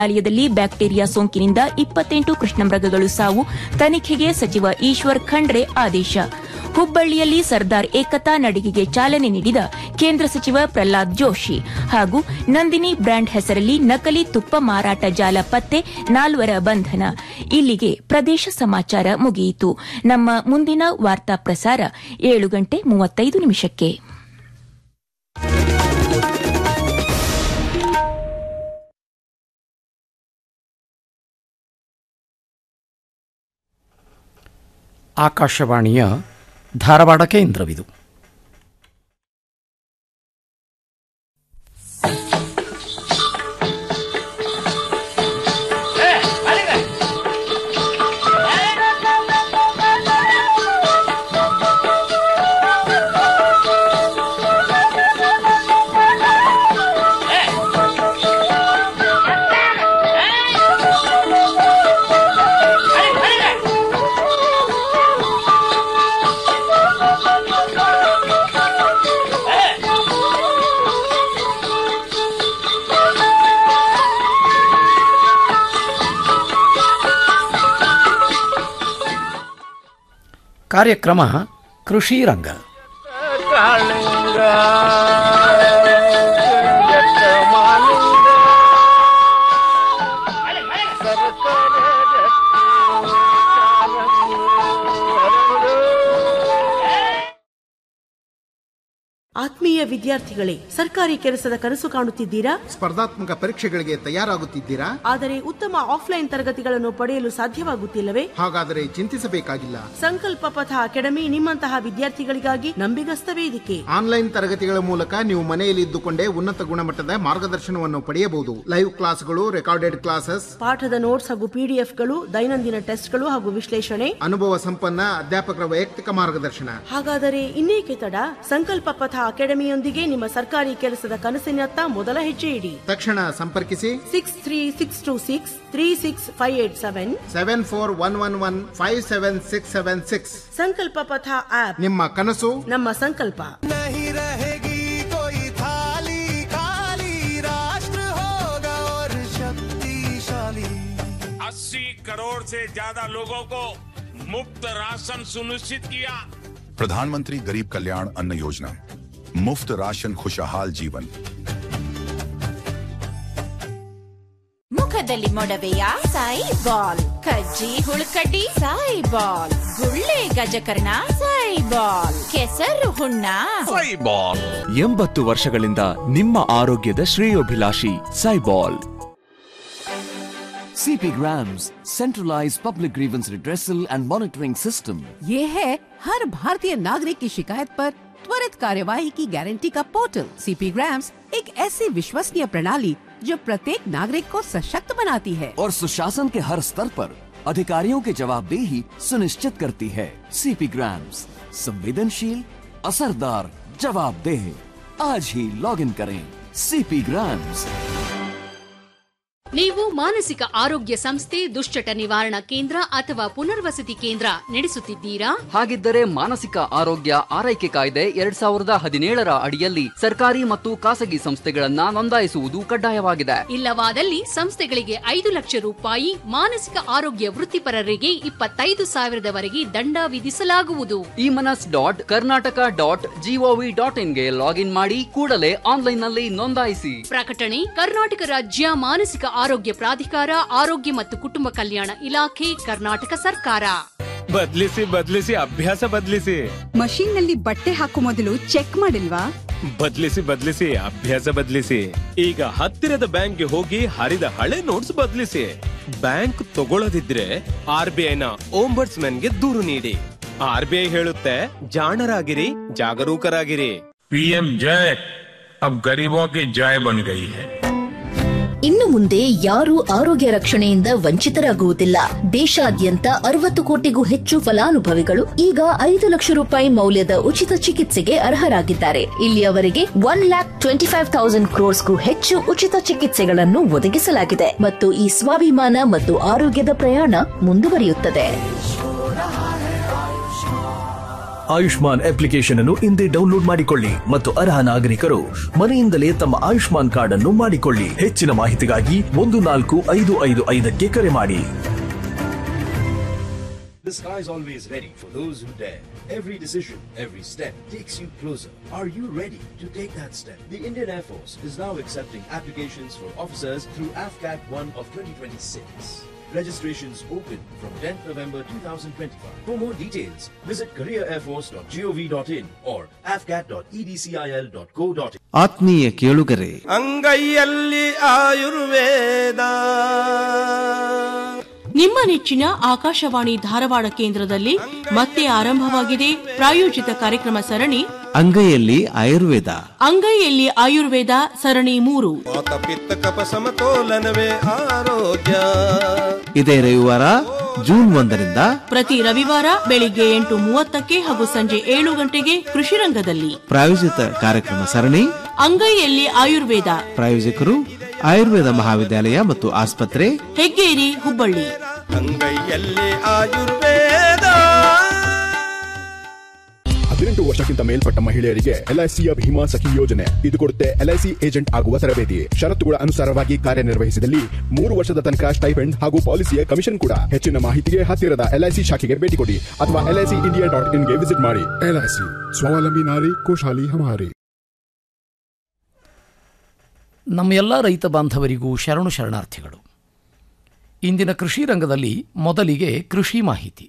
ಆಲಯದಲ್ಲಿ ಬ್ಯಾಕ್ಟೀರಿಯಾ ಸೋಂಕಿನಿಂದ ಇಪ್ಪತ್ತೆಂಟು ಕೃಷ್ಣಮೃಗಗಳು ಸಾವು ತನಿಖೆಗೆ ಸಚಿವ ಈಶ್ವರ್ ಖಂಡ್ರೆ ಆದೇಶ ಹುಬ್ಬಳ್ಳಿಯಲ್ಲಿ ಸರ್ದಾರ್ ಏಕತಾ ನಡಿಗೆಗೆ ಚಾಲನೆ ನೀಡಿದ ಕೇಂದ್ರ ಸಚಿವ ಪ್ರಹ್ಲಾದ್ ಜೋಶಿ ಹಾಗೂ ನಂದಿನಿ ಬ್ರ್ಯಾಂಡ್ ಹೆಸರಲ್ಲಿ ನಕಲಿ ತುಪ್ಪ ಮಾರಾಟ ಜಾಲ ಪತ್ತೆ ನಾಲ್ವರ ಬಂಧನ ಇಲ್ಲಿಗೆ ಪ್ರದೇಶ ಸಮಾಚಾರ ಮುಗಿಯಿತು ನಮ್ಮ ಮುಂದಿನ ವಾರ್ತಾ ಪ್ರಸಾರ ಏಳು ಗಂಟೆ ಮೂವತ್ತೈದು ನಿಮಿಷಕ್ಕೆ ಆಕಾಶವಾಣಿಯ ಧಾರವಾಡ ಕೇಂದ್ರವಿದು ಕಾರ್ಯಕ್ರಮ ಕೃಷಿ ರಂಗ ಆತ್ಮೀಯ ವಿದ್ಯಾರ್ಥಿಗಳೇ ಸರ್ಕಾರಿ ಕೆಲಸದ ಕನಸು ಕಾಣುತ್ತಿದ್ದೀರಾ ಸ್ಪರ್ಧಾತ್ಮಕ ಪರೀಕ್ಷೆಗಳಿಗೆ ತಯಾರಾಗುತ್ತಿದ್ದೀರಾ ಆದರೆ ಉತ್ತಮ ಆಫ್ಲೈನ್ ತರಗತಿಗಳನ್ನು ಪಡೆಯಲು ಸಾಧ್ಯವಾಗುತ್ತಿಲ್ಲವೇ ಹಾಗಾದರೆ ಚಿಂತಿಸಬೇಕಾಗಿಲ್ಲ ಸಂಕಲ್ಪ ಪಥ ಅಕಾಡೆಮಿ ನಿಮ್ಮಂತಹ ವಿದ್ಯಾರ್ಥಿಗಳಿಗಾಗಿ ನಂಬಿಗಸ್ತ ವೇದಿಕೆ ಆನ್ಲೈನ್ ತರಗತಿಗಳ ಮೂಲಕ ನೀವು ಮನೆಯಲ್ಲಿ ಇದ್ದುಕೊಂಡೇ ಉನ್ನತ ಗುಣಮಟ್ಟದ ಮಾರ್ಗದರ್ಶನವನ್ನು ಪಡೆಯಬಹುದು ಲೈವ್ ಕ್ಲಾಸ್ಗಳು ರೆಕಾರ್ಡೆಡ್ ಕ್ಲಾಸಸ್ ಪಾಠದ ನೋಟ್ಸ್ ಹಾಗೂ ಪಿಡಿಎಫ್ಗಳು ದೈನಂದಿನ ಟೆಸ್ಟ್ಗಳು ಹಾಗೂ ವಿಶ್ಲೇಷಣೆ ಅನುಭವ ಸಂಪನ್ನ ಅಧ್ಯಾಪಕರ ವೈಯಕ್ತಿಕ ಮಾರ್ಗದರ್ಶನ ಹಾಗಾದರೆ ಇನ್ನೇಕೆ ತಡ ಸಂಕಲ್ಪ ಪಥ ಅಕಾಡೆಮಿಯೊಂದಿಗೆ ನಿಮ್ಮ ಸರ್ಕಾರಿ ಕೆಲಸದ ಕನಸಿನತ್ತ ಮೊದಲ ಹೆಜ್ಜೆ ಇಡಿ ತಕ್ಷಣ ಸಂಪರ್ಕಿಸಿ six three six two six three six five eight seven seven four one one one five seven six seven six Sankalpa Patha app ನಿಮ್ಮ ಕನಸು ನಮ್ಮ ಸಂಕಲ್ಪ नहीं रहेगी कोई थाली खाली राष्ट्र होगा और शक्तिशाली अस्सी करोड़ से ज्यादा लोगों को मुफ्त राशन सुनिश्चित किया प्रधानमंत्री गरीब कल्याण अन्न योजना मुफ्त राशन खुशहाल जीवन ಮುಖದಲ್ಲಿ ಮೊಡವೆಯ ಸಾಯಿ ಬಾಲ್ ಕಜ್ಜಿ ಹುಳುಕಡ್ಡಿ ಸಾಯಿ ಬಾಲ್ ಗುಳ್ಳೆ ಗಜಕರ್ಣ ಸಾಯಿ ಬಾಲ್ ಕೆಸರು ಹುಣ್ಣ ಎಂಬತ್ತು ವರ್ಷಗಳಿಂದ ನಿಮ್ಮ ಆರೋಗ್ಯದ ಶ್ರೇಯೋಭಿಲಾಷಿ ಸೈಬಾಲ್ CP Grams, centralized public grievance redressal and monitoring system. ये है हर भारतीय नागरिक की शिकायत पर त्वरित कार्यवाही की गारंटी का पोर्टल सीपी ग्राम्स एक ऐसी विश्वसनीय प्रणाली जो प्रत्येक नागरिक को सशक्त बनाती है और सुशासन के हर स्तर पर अधिकारियों की जवाबदेही सुनिश्चित करती है CP Grams, संवेदनशील असरदार जवाबदेह आज ही लॉग इन करें CP Grams. ನೀವು ಮಾನಸಿಕ ಆರೋಗ್ಯ ಸಂಸ್ಥೆ ದುಶ್ಚಟ ನಿವಾರಣಾ ಕೇಂದ್ರ ಅಥವಾ ಪುನರ್ವಸತಿ ಕೇಂದ್ರ ನಡೆಸುತ್ತಿದ್ದೀರಾ ಹಾಗಿದ್ದರೆ ಮಾನಸಿಕ ಆರೋಗ್ಯ ಆರೈಕೆ ಕಾಯ್ದೆ ಎರಡ್ ಸಾವಿರದ ಹದಿನೇಳರ ಅಡಿಯಲ್ಲಿ ಸರ್ಕಾರಿ ಮತ್ತು ಖಾಸಗಿ ಸಂಸ್ಥೆಗಳನ್ನ ನೋಂದಾಯಿಸುವುದು ಕಡ್ಡಾಯವಾಗಿದೆ ಇಲ್ಲವಾದಲ್ಲಿ ಸಂಸ್ಥೆಗಳಿಗೆ ಐದು ಲಕ್ಷ ರೂಪಾಯಿ ಮಾನಸಿಕ ಆರೋಗ್ಯ ವೃತ್ತಿಪರರಿಗೆ ಇಪ್ಪತ್ತೈದು ಸಾವಿರದವರೆಗೆ ದಂಡ ವಿಧಿಸಲಾಗುವುದು ಈ Manas dot Karnataka dot G O V dot ಇನ್ಗೆ ಲಾಗಿನ್ ಮಾಡಿ ಕೂಡಲೇ ಆನ್ಲೈನ್ ನಲ್ಲಿ ನೋಂದಾಯಿಸಿ ಪ್ರಕಟಣೆ ಕರ್ನಾಟಕ ರಾಜ್ಯ ಮಾನಸಿಕ ಆರೋಗ್ಯ ಪ್ರಾಧಿಕಾರ ಆರೋಗ್ಯ ಮತ್ತು ಕುಟುಂಬ ಕಲ್ಯಾಣ ಇಲಾಖೆ ಕರ್ನಾಟಕ ಸರ್ಕಾರ ಬದ್ಲಿಸಿ ಬದ್ಲಿಸಿ ಅಭ್ಯಾಸ ಬದ್ಲಿಸಿ ಮಷೀನ್ ನಲ್ಲಿ ಬಟ್ಟೆ ಹಾಕೋ ಮೊದಲು ಚೆಕ್ ಮಾಡಿಲ್ವಾ ಬದ್ಲಿಸಿ ಬದ್ಲಿಸಿ ಅಭ್ಯಾಸ ಬದ್ಲಿಸಿ ಈಗ ಹತ್ತಿರದ ಬ್ಯಾಂಕ್ಗೆ ಹೋಗಿ ಹರಿದ ಹಳೆ ನೋಟ್ಸ್ ಬದ್ಲಿಸಿ ಬ್ಯಾಂಕ್ ತಗೊಳ್ಳದಿದ್ರೆ ಆರ್ ಬಿ ಐನ ಓಂಬರ್ಟ್ಸ್ ಗೆ ದೂರು ನೀಡಿ ಆರ್ ಬಿ ಐ ಹೇಳುತ್ತೆ ಜಾಣರಾಗಿರಿ ಜಾಗರೂಕರಾಗಿರಿ पीएम जय अब गरीबों की जय बन गई है ಇನ್ನು ಮುಂದೆ ಯಾರೂ ಆರೋಗ್ಯ ರಕ್ಷಣೆಯಿಂದ ವಂಚಿತರಾಗುವುದಿಲ್ಲ ದೇಶಾದ್ಯಂತ ಅರವತ್ತು ಕೋಟಿಗೂ ಹೆಚ್ಚು ಫಲಾನುಭವಿಗಳು ಈಗ ಐದು ಲಕ್ಷ ರೂಪಾಯಿ ಮೌಲ್ಯದ ಉಚಿತ ಚಿಕಿತ್ಸೆಗೆ ಅರ್ಹರಾಗಿದ್ದಾರೆ ಇಲ್ಲಿಯವರೆಗೆ one lakh twenty five thousand ಕ್ರೋರ್ಸ್ಗೂ ಹೆಚ್ಚು ಉಚಿತ ಚಿಕಿತ್ಸೆಗಳನ್ನು ಒದಗಿಸಲಾಗಿದೆ ಮತ್ತು ಈ ಸ್ವಾಭಿಮಾನ ಮತ್ತು ಆರೋಗ್ಯದ ಪ್ರಯಾಣ ಮುಂದುವರಿಯುತ್ತದೆ ಆಯುಷ್ಮಾನ್ ಅಪ್ಲಿಕೇಶನ್ ಅನ್ನು ಇಂದೇ ಡೌನ್ಲೋಡ್ ಮಾಡಿಕೊಳ್ಳಿ ಮತ್ತು ಅರ್ಹ ನಾಗರಿಕರು ಮನೆಯಿಂದಲೇ ತಮ್ಮ ಆಯುಷ್ಮಾನ್ ಕಾರ್ಡ್ ಅನ್ನು ಮಾಡಿಕೊಳ್ಳಿ ಹೆಚ್ಚಿನ ಮಾಹಿತಿಗಾಗಿ ಒಂದು ನಾಲ್ಕು ಐದು ಐದು ಐದಕ್ಕೆ ಕರೆ ಮಾಡಿ The sky is always ready for those who dare. Every decision, every step takes you closer. Are you ready to take that step? The Indian Air Force is now accepting applications for officers through AFCAT 1 of 2026. Registrations open from 10th November 2025. For more details, visit careerairforce.gov.in or afcat.edcil.co.in. ಆತ್ಮೀಯ ಕೇಳುಗರೆ ಅಂಗೈಯಲ್ಲಿ ಆಯುರ್ವೇದ ನಿಮ್ಮ ನೆಚ್ಚಿನ ಆಕಾಶವಾಣಿ ಧಾರವಾಡ ಕೇಂದ್ರದಲ್ಲಿ ಮತ್ತೆ ಆರಂಭವಾಗಿದೆ ಪ್ರಾಯೋಜಿತ ಕಾರ್ಯಕ್ರಮ ಸರಣಿ ಅಂಗೈಯಲ್ಲಿ ಆಯುರ್ವೇದ ಅಂಗೈಯಲ್ಲಿ ಆಯುರ್ವೇದ ಸರಣಿ ಮೂರು ವಾತ ಪಿತ್ತ ಕಪ ಸಮತೋಲನವೇ ಆರೋಗ್ಯ ಇದೇ ರವಿವಾರ ಜೂನ್ ಒಂದರಿಂದ ಪ್ರತಿ ರವಿವಾರ ಬೆಳಿಗ್ಗೆ ಎಂಟು ಮೂವತ್ತಕ್ಕೆ ಹಾಗೂ ಸಂಜೆ ಏಳು ಗಂಟೆಗೆ ಕೃಷಿ ರಂಗದಲ್ಲಿ ಪ್ರಾಯೋಜಿತ ಕಾರ್ಯಕ್ರಮ ಸರಣಿ ಅಂಗೈಯಲ್ಲಿ ಆಯುರ್ವೇದ ಪ್ರಾಯೋಜಕರು ಆಯುರ್ವೇದ ಮಹಾವಿದ್ಯಾಲಯ ಮತ್ತು ಆಸ್ಪತ್ರೆ ಹೆಗ್ಗೇರಿ ಹುಬ್ಬಳ್ಳಿ ಅಂಗೈಯಲ್ಲಿ ಆಯುರ್ವೇದ ಹದಿನೆಂಟು ವರ್ಷಕ್ಕಿಂತ ಮೇಲ್ಪಟ್ಟ ಮಹಿಳೆಯರಿಗೆ ಎಲ್ಐಸಿಯ ಭೀಮಾ ಸಖಿ ಯೋಜನೆ ಇದು ಕೊಡುತ್ತೆ ಎಲ್ಐಸಿ ಏಜೆಂಟ್ ಆಗುವ ತರಬೇತಿ ಷರತ್ತುಗಳ ಅನುಸಾರವಾಗಿ ಕಾರ್ಯನಿರ್ವಹಿಸಿದಲ್ಲಿ ಮೂರು ವರ್ಷದ ತನಕ ಸ್ಟೈಪೆಂಡ್ ಹಾಗೂ ಪಾಲಿಸಿಯ ಕಮಿಷನ್ ಕೂಡ ಹೆಚ್ಚಿನ ಮಾಹಿತಿಗೆ ಹತ್ತಿರದ ಎಲ್ಐಸಿ ಶಾಖೆಗೆ ಭೇಟಿ ಕೊಡಿ ಅಥವಾ ಎಲ್ಐಸಿ ಇಂಡಿಯಾ ಡಾಟ್ ಇನ್ಗೆ ವಿಸಿಟ್ ಮಾಡಿ ಎಲ್ಐಸಿ ಸ್ವಾವಲಂಬಿ ನಾರಿ ಖುಷಾಲಿ ಹಮಾರಿ ನಮ್ಮ ಎಲ್ಲ ರೈತ ಬಾಂಧವರಿಗೂ ಶರಣು ಶರಣಾರ್ಥಿಗಳು ಇಂದಿನ ಕೃಷಿ ರಂಗದಲ್ಲಿ ಮೊದಲಿಗೆ ಕೃಷಿ ಮಾಹಿತಿ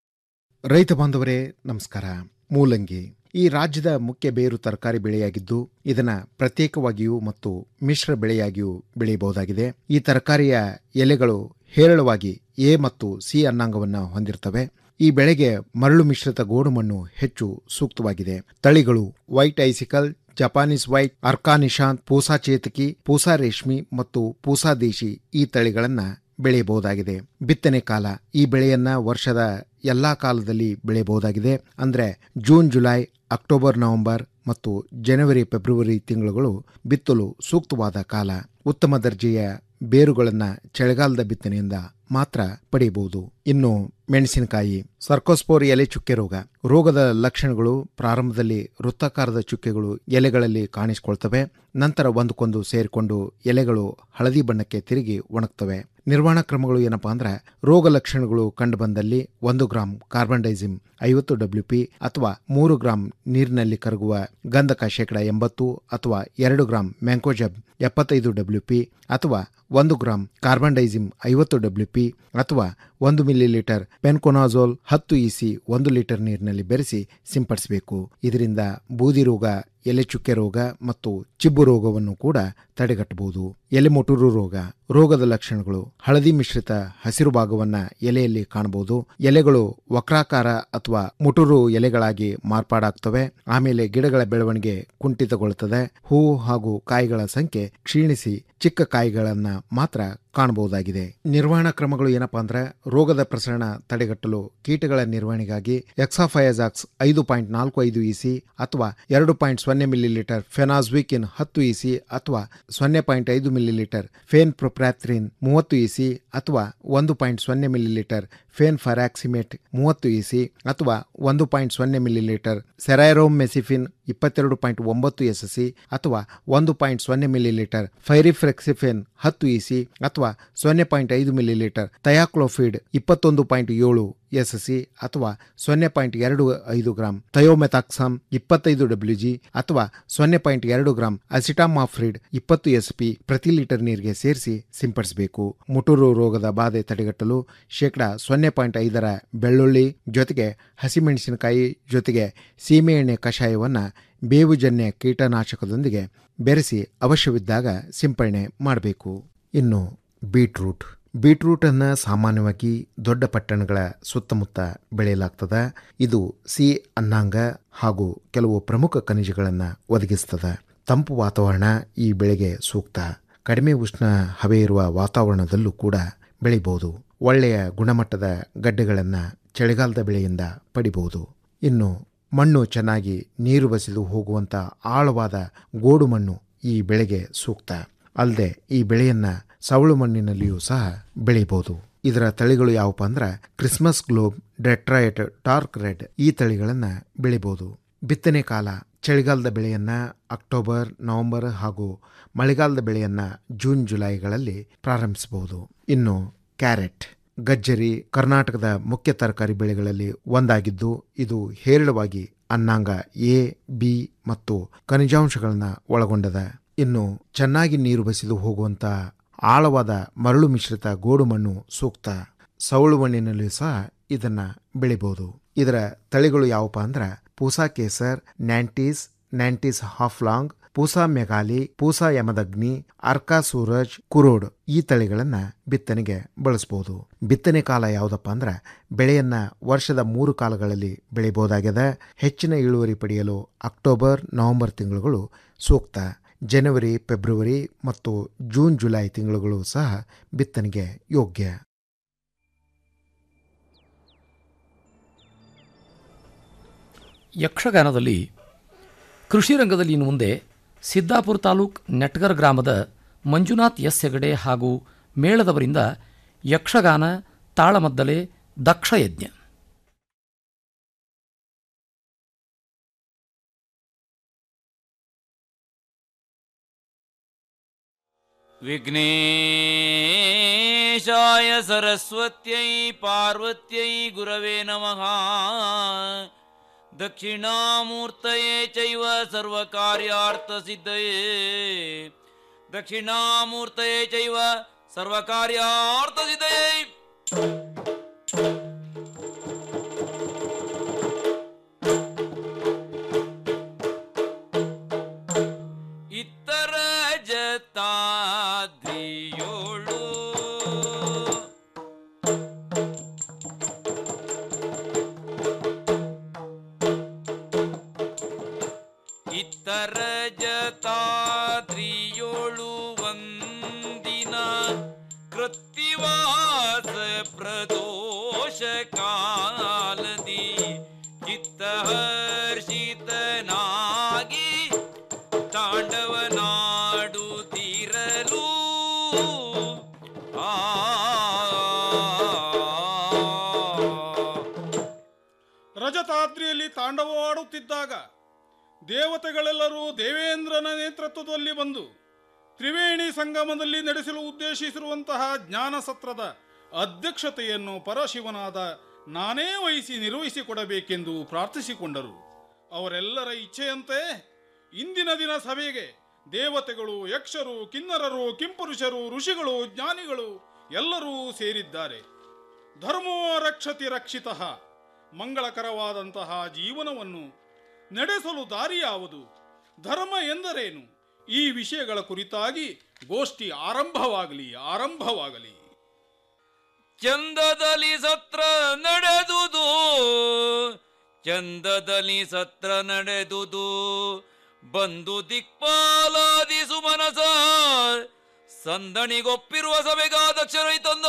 ರೈತ ಬಾಂಧವರೇ ನಮಸ್ಕಾರ ಮೂಲಂಗಿ ಈ ರಾಜ್ಯದ ಮುಖ್ಯ ಬೇರು ತರಕಾರಿ ಬೆಳೆಯಾಗಿದ್ದು ಇದನ್ನ ಪ್ರತ್ಯೇಕವಾಗಿಯೂ ಮತ್ತು ಮಿಶ್ರ ಬೆಳೆಯಾಗಿಯೂ ಬೆಳೆಯಬಹುದಾಗಿದೆ ಈ ತರಕಾರಿಯ ಎಲೆಗಳು ಹೇರಳವಾಗಿ ಎ ಮತ್ತು ಸಿ ಅನ್ನಾಂಗವನ್ನು ಹೊಂದಿರ್ತವೆ ಈ ಬೆಳೆಗೆ ಮರಳು ಮಿಶ್ರಿತ ಗೋಡು ಮಣ್ಣು ಹೆಚ್ಚು ಸೂಕ್ತವಾಗಿದೆ ತಳಿಗಳು white icicle Japanese white Arka Nishant Pusa Chetaki Pusa Reshmi ಮತ್ತು ಪೂಸಾ ದೇಶಿ ಈ ತಳಿಗಳನ್ನ ಬೆಳೆಯಬಹುದಾಗಿದೆ ಬಿತ್ತನೆ ಕಾಲ ಈ ಬೆಳೆಯನ್ನ ವರ್ಷದ ಎಲ್ಲಾ ಕಾಲದಲ್ಲಿ ಬೆಳೆಯಬಹುದಾಗಿದೆ ಅಂದ್ರೆ ಜೂನ್ ಜುಲೈ ಅಕ್ಟೋಬರ್ ನವೆಂಬರ್ ಮತ್ತು ಜನವರಿ ಫೆಬ್ರವರಿ ತಿಂಗಳುಗಳು ಬಿತ್ತಲು ಸೂಕ್ತವಾದ ಕಾಲ ಉತ್ತಮ ದರ್ಜೆಯ ಬೇರುಗಳನ್ನ ಚಳಿಗಾಲದ ಬಿತ್ತನೆಯಿಂದ ಮಾತ್ರ ಪಡೆಯಬಹುದು ಇನ್ನು ಮೆಣಸಿನಕಾಯಿ ಸರ್ಕೋಸ್ಪೋರ್ ಎಲೆ ಚುಕ್ಕೆ ರೋಗ ರೋಗದ ಲಕ್ಷಣಗಳು ಪ್ರಾರಂಭದಲ್ಲಿ ವೃತ್ತಾಕಾರದ ಚುಕ್ಕೆಗಳು ಎಲೆಗಳಲ್ಲಿ ಕಾಣಿಸಿಕೊಳ್ತವೆ ನಂತರ ಒಂದಕ್ಕೊಂದು ಸೇರಿಕೊಂಡು ಎಲೆಗಳು ಹಳದಿ ಬಣ್ಣಕ್ಕೆ ತಿರುಗಿ ಒಣಗ್ತವೆ ನಿರ್ವಹಣಾ ಕ್ರಮಗಳು ಏನಪ್ಪಾ ಅಂದ್ರೆ ರೋಗ ಲಕ್ಷಣಗಳು ಕಂಡುಬಂದಲ್ಲಿ ಒಂದು ಗ್ರಾಂ ಕಾರ್ಬನ್ ಡೈಸಿಮ್ ಐವತ್ತು ಡಬ್ಲ್ಯೂ ಪಿ ಅಥವಾ ಮೂರು ಗ್ರಾಂ ನೀರಿನಲ್ಲಿ ಕರಗುವ ಗಂಧಕ ಶೇಕಡ ಎಂಬತ್ತು ಅಥವಾ ಎರಡು ಗ್ರಾಂ ಮ್ಯಾಂಕೋಜಬ್ ಎಪ್ಪತ್ತೈದು ಡಬ್ಲ್ಯೂ ಪಿ ಅಥವಾ ಒಂದು ಗ್ರಾಂ ಕಾರ್ಬನ್ ಡೈಸಿಮ್ ಐವತ್ತು ಡಬ್ಲ್ಯೂ ಪಿ ಅಥವಾ ಒಂದು ಮಿಲಿ ಲೀಟರ್ ಪೆನ್ಕೊನಾಜೋಲ್ ಹತ್ತು ಇಸಿ ಒಂದು ಲೀಟರ್ ನೀರಿನಲ್ಲಿ ಬೆರೆಸಿ ಸಿಂಪಡಿಸಬೇಕು ಇದರಿಂದ ಬೂದಿ ರೋಗ ಎಲೆ ಚುಕ್ಕೆ ರೋಗ ಮತ್ತು ಚಿಬ್ಬು ರೋಗವನ್ನು ಕೂಡ ತಡೆಗಟ್ಟಬಹುದು ಎಲೆ ಮೊಟುರು ರೋಗ ರೋಗದ ಲಕ್ಷಣಗಳು ಹಳದಿ ಮಿಶ್ರಿತ ಹಸಿರು ಭಾಗವನ್ನ ಎಲೆಯಲ್ಲಿ ಕಾಣಬಹುದು ಎಲೆಗಳು ವಕ್ರಾಕಾರ ಅಥವಾ ಮುಟುರು ಎಲೆಗಳಾಗಿ ಮಾರ್ಪಾಡಾಗ್ತವೆ ಆಮೇಲೆ ಗಿಡಗಳ ಬೆಳವಣಿಗೆ ಕುಂಠಿತಗೊಳ್ಳುತ್ತದೆ ಹೂವು ಹಾಗೂ ಕಾಯಿಗಳ ಸಂಖ್ಯೆ ಕ್ಷೀಣಿಸಿ ಚಿಕ್ಕ ಕಾಯಿಗಳನ್ನ ಮಾತ್ರ ಕಾಣಬಹುದಾಗಿದೆ ನಿರ್ವಹಣಾ ಕ್ರಮಗಳು ಏನಪ್ಪಾ ಅಂದ್ರೆ ರೋಗದ ಪ್ರಸರಣ ತಡೆಗಟ್ಟಲು ಕೀಟಗಳ ನಿರ್ವಹಣೆಗಾಗಿ ಎಕ್ಸಾಫಯಾಜಾಕ್ಸ್ ಐದು ಪಾಯಿಂಟ್ ನಾಲ್ಕು ಐದು ಇಸಿ ಅಥವಾ ಎರಡು ಪಾಯಿಂಟ್ ಸೊನ್ನೆ ಮಿಲಿ ಲೀಟರ್ ಫೆನಾಜ್ವಿಕಿನ್ ಹತ್ತು ಇಸಿ ಅಥವಾ ಸೊನ್ನೆ ಪಾಯಿಂಟ್ ಐದು ಮಿಲಿ ಲೀಟರ್ ಫೇನ್ ಪ್ರೊಪ್ರಾಥ್ರಿನ್ ಮೂವತ್ತು ಇಸಿ ಅಥವಾ ಒಂದು ಪಾಯಿಂಟ್ ಸೊನ್ನೆ ಮಿಲಿ ಲೀಟರ್ ಫೇನ್ ಫರಾಕ್ಸಿಮೇಟ್ ಮೂವತ್ತು ಇಸಿ ಅಥವಾ ಒಂದು ಪಾಯಿಂಟ್ ಸೊನ್ನೆ ಮಿಲಿ ಲೀಟರ್ ಸೆರೈರೋಮ್ ಮೆಸಿಫಿನ್ ಇಪ್ಪತ್ತೆರಡು ಪಾಯಿಂಟ್ ಒಂಬತ್ತು ಎಸ್ಎಸ್ಸಿ ಅಥವಾ ಒಂದು ಪಾಯಿಂಟ್ ಸೊನ್ನೆ ಮಿಲಿ ಲೀಟರ್ ಫೈರಿಫ್ರೆಕ್ಸಿಫೆನ್ ಹತ್ತು ಇಸಿ ಅಥವಾ ಸೊನ್ನೆ ಪಾಯಿಂಟ್ ಐದು ಮಿಲಿ ಲೀಟರ್ ಥಯಾಕ್ಲೋಫಿಡ್ ಇಪ್ಪತ್ತೊಂದು ಪಾಯಿಂಟ್ ಏಳು ಎಸ್ಎಸ್ಸಿ ಅಥವಾ ಸೊನ್ನೆ ಪಾಯಿಂಟ್ ಎರಡು ಐದು ಗ್ರಾಂ ಥಯೋಮೆಥಾಕ್ಸಾಮ್ ಇಪ್ಪತ್ತೈದು ಡಬ್ಲ್ಯೂ ಜಿ ಅಥವಾ ಸೊನ್ನೆ ಪಾಯಿಂಟ್ ಎರಡು ಗ್ರಾಂ ಅಸಿಟಾಮಾಫ್ರಿಡ್ ಇಪ್ಪತ್ತು ಎಸ್ಪಿ ಪ್ರತಿ ಲೀಟರ್ ನೀರಿಗೆ ಸೇರಿಸಿ ಸಿಂಪಡಿಸಬೇಕು ಮುಟುರು ರೋಗದ ಬಾಧೆ ತಡೆಗಟ್ಟಲು ಶೇಕಡ ಸೊನ್ನೆ ಪಾಯಿಂಟ್ ಐದರ ಬೆಳ್ಳುಳ್ಳಿ ಜೊತೆಗೆ ಹಸಿಮೆಣಸಿನಕಾಯಿ ಜೊತೆಗೆ ಸೀಮೆಎಣ್ಣೆ ಕಷಾಯವನ್ನ ಬೇವುಜನ್ಯ ಕೀಟನಾಶಕದೊಂದಿಗೆ ಬೆರೆಸಿ ಅವಶ್ಯವಿದ್ದಾಗ ಸಿಂಪರಣೆ ಮಾಡಬೇಕು ಇನ್ನು ಬೀಟ್ರೂಟ್ ಬೀಟ್ರೂಟ್ ಅನ್ನ ಸಾಮಾನ್ಯವಾಗಿ ದೊಡ್ಡ ಪಟ್ಟಣಗಳ ಸುತ್ತಮುತ್ತ ಬೆಳೆಯಲಾಗ್ತದೆ ಇದು ಸಿ ಅನ್ನಾಂಗ ಹಾಗೂ ಕೆಲವು ಪ್ರಮುಖ ಖನಿಜಗಳನ್ನು ಒದಗಿಸ್ತದೆ ತಂಪು ವಾತಾವರಣ ಈ ಬೆಳೆಗೆ ಸೂಕ್ತ ಕಡಿಮೆ ಉಷ್ಣ ಹವೆ ಇರುವ ವಾತಾವರಣದಲ್ಲೂ ಕೂಡ ಬೆಳಿಬಹುದು ಒಳ್ಳೆಯ ಗುಣಮಟ್ಟದ ಗಡ್ಡೆಗಳನ್ನು ಚಳಿಗಾಲದ ಬೆಳೆಯಿಂದ ಪಡಿಬಹುದು ಇನ್ನು ಮಣ್ಣು ಚೆನ್ನಾಗಿ ನೀರು ಬಸಿದು ಹೋಗುವಂಥ ಆಳವಾದ ಗೋಡು ಮಣ್ಣು ಈ ಬೆಳೆಗೆ ಸೂಕ್ತ ಅಲ್ಲದೆ ಈ ಬೆಳೆಯನ್ನ ಸವಳು ಮಣ್ಣಿನಲ್ಲಿಯೂ ಸಹ ಬೆಳೆಯಬಹುದು ಇದರ ತಳಿಗಳು ಯಾವಪ್ಪ ಅಂದ್ರೆ Christmas globe Detroit dark red ಈ ತಳಿಗಳನ್ನ ಬೆಳಿಬಹುದು ಬಿತ್ತನೆ ಕಾಲ ಚಳಿಗಾಲದ ಬೆಳೆಯನ್ನ ಅಕ್ಟೋಬರ್ ನವೆಂಬರ್ ಹಾಗೂ ಮಳೆಗಾಲದ ಬೆಳೆಯನ್ನ ಜೂನ್ ಜುಲೈಗಳಲ್ಲಿ ಪ್ರಾರಂಭಿಸಬಹುದು ಇನ್ನು ಕ್ಯಾರೆಟ್ ಗಜ್ಜರಿ ಕರ್ನಾಟಕದ ಮುಖ್ಯ ತರಕಾರಿ ಬೆಳೆಗಳಲ್ಲಿ ಒಂದಾಗಿದ್ದು ಇದು ಹೇರಳವಾಗಿ ಅನ್ನಾಂಗ ಎ ಬಿ ಮತ್ತು ಖನಿಜಾಂಶಗಳನ್ನ ಒಳಗೊಂಡದ ಇನ್ನು ಚೆನ್ನಾಗಿ ನೀರು ಬಸಿದು ಹೋಗುವಂತ ಆಳವಾದ ಮರಳು ಮಿಶ್ರಿತ ಗೋಡು ಮಣ್ಣು ಸೂಕ್ತ ಸೌಳು ಮಣ್ಣಿನಲ್ಲಿ ಸಹ ಇದನ್ನ ಬೆಳಿಬಹುದು ಇದರ ತಳಿಗಳು ಯಾವಪ್ಪ ಅಂದ್ರ ಪೂಸಾ ಕೇಸರ್ ನ್ಯಾಂಟೀಸ್ ನ್ಯಾಂಟೀಸ್ ಹಾಫ್ಲಾಂಗ್ ಪೂಸಾ ಮೆಘಾಲಿ ಪೂಸಾ ಯಮದಗ್ನಿ ಅರ್ಕಾ ಸೂರಜ್ ಕುರೋಡ್ ಈ ತಳಿಗಳನ್ನ ಬಿತ್ತನೆಗೆ ಬಳಸಬಹುದು ಬಿತ್ತನೆ ಕಾಲ ಯಾವುದಪ್ಪ ಅಂದ್ರ ಬೆಳೆಯನ್ನ ವರ್ಷದ ಮೂರು ಕಾಲಗಳಲ್ಲಿ ಬೆಳೆಯಬಹುದಾಗಿದೆ ಹೆಚ್ಚಿನ ಇಳುವರಿ ಪಡೆಯಲು ಅಕ್ಟೋಬರ್ ನವೆಂಬರ್ ತಿಂಗಳುಗಳು ಸೂಕ್ತ ಜನವರಿ ಫೆಬ್ರವರಿ ಮತ್ತು ಜೂನ್ ಜುಲೈ ತಿಂಗಳುಗಳು ಸಹ ಬಿತ್ತನೆಗೆ ಯೋಗ್ಯ ಯಕ್ಷಗಾನದಲ್ಲಿ ಕೃಷಿ ರಂಗದಲ್ಲಿ ಇನ್ನು ಮುಂದೆ ಸಿದ್ದಾಪುರ ತಾಲೂಕ್ ನೆಟ್ಗರ್ ಗ್ರಾಮದ ಮಂಜುನಾಥ್ ಎಸ್ ಹೆಗಡೆ ಹಾಗೂ ಮೇಳದವರಿಂದ ಯಕ್ಷಗಾನ ತಾಳಮದ್ದಲೆ ದಕ್ಷಯಜ್ಞ विघ्नेशाय सरस्वत्यै पार्वत्यै गुरवे नमः दक्षिणामूर्तये चैव सर्वकार्यार्थसिद्धये दक्षिणामूर्तये चैव सर्वकार्यार्थसिद्धये ಇತ್ತರ ಜತಾದ್ರಿಯೋಳು ಇತ್ತರ ಜತಾದ್ರಿಯೋಳು ಒಂದಿನ ಕೃತ್ತಿವಾಸ ಪ್ರದೋಷ ಕಾಲದಿ ಚಿತ್ತಹರ್ಷಿತನಾಗಿ ತಾಂಡವನಾಡುತ್ತಿರಲು ಆ ರಜತಾದ್ರಿಯಲ್ಲಿ ತಾಂಡವವಾಡುತ್ತಿದ್ದಾಗ ದೇವತೆಗಳೆಲ್ಲರೂ ದೇವೇಂದ್ರನ ನೇತೃತ್ವದಲ್ಲಿ ಬಂದು ತ್ರಿವೇಣಿ ಸಂಗಮದಲ್ಲಿ ನಡೆಸಲು ಉದ್ದೇಶಿಸಿರುವಂತಹ ಜ್ಞಾನ ಸತ್ರದ ಅಧ್ಯಕ್ಷತೆಯನ್ನು ಪರಶಿವನಾದ ನಾನೇ ವಹಿಸಿ ನಿರ್ವಹಿಸಿಕೊಡಬೇಕೆಂದು ಪ್ರಾರ್ಥಿಸಿಕೊಂಡರು ಅವರೆಲ್ಲರ ಇಚ್ಛೆಯಂತೆ ಇಂದಿನ ದಿನ ಸಭೆಗೆ ದೇವತೆಗಳು ಯಕ್ಷರು ಕಿನ್ನರರು ಕಿಂಪುರುಷರು ಋಷಿಗಳು ಜ್ಞಾನಿಗಳು ಎಲ್ಲರೂ ಸೇರಿದ್ದಾರೆ ಧರ್ಮೋ ರಕ್ಷತಿ ರಕ್ಷಿತಃ ಮಂಗಳಕರವಾದಂತಹ ಜೀವನವನ್ನು ನಡೆಸಲು ದಾರಿ ಯಾವುದು ಧರ್ಮ ಎಂದರೇನು ಈ ವಿಷಯಗಳ ಕುರಿತಾಗಿ ಗೋಷ್ಠಿ ಆರಂಭವಾಗಲಿ ಆರಂಭವಾಗಲಿ ಚಂದದಲ್ಲಿ ಸತ್ರ ನಡೆದುದು ಚಂದದಲ್ಲಿ ಸತ್ರ ನಡೆದುದು ಬಂದು ದಿಕ್ಪಾಲಾದಿಸು ಮನಸ ಸಂದಣಿಗೊಪ್ಪಿರುವ ಸಭೆಗಾದಕ್ಷರೈತಂದ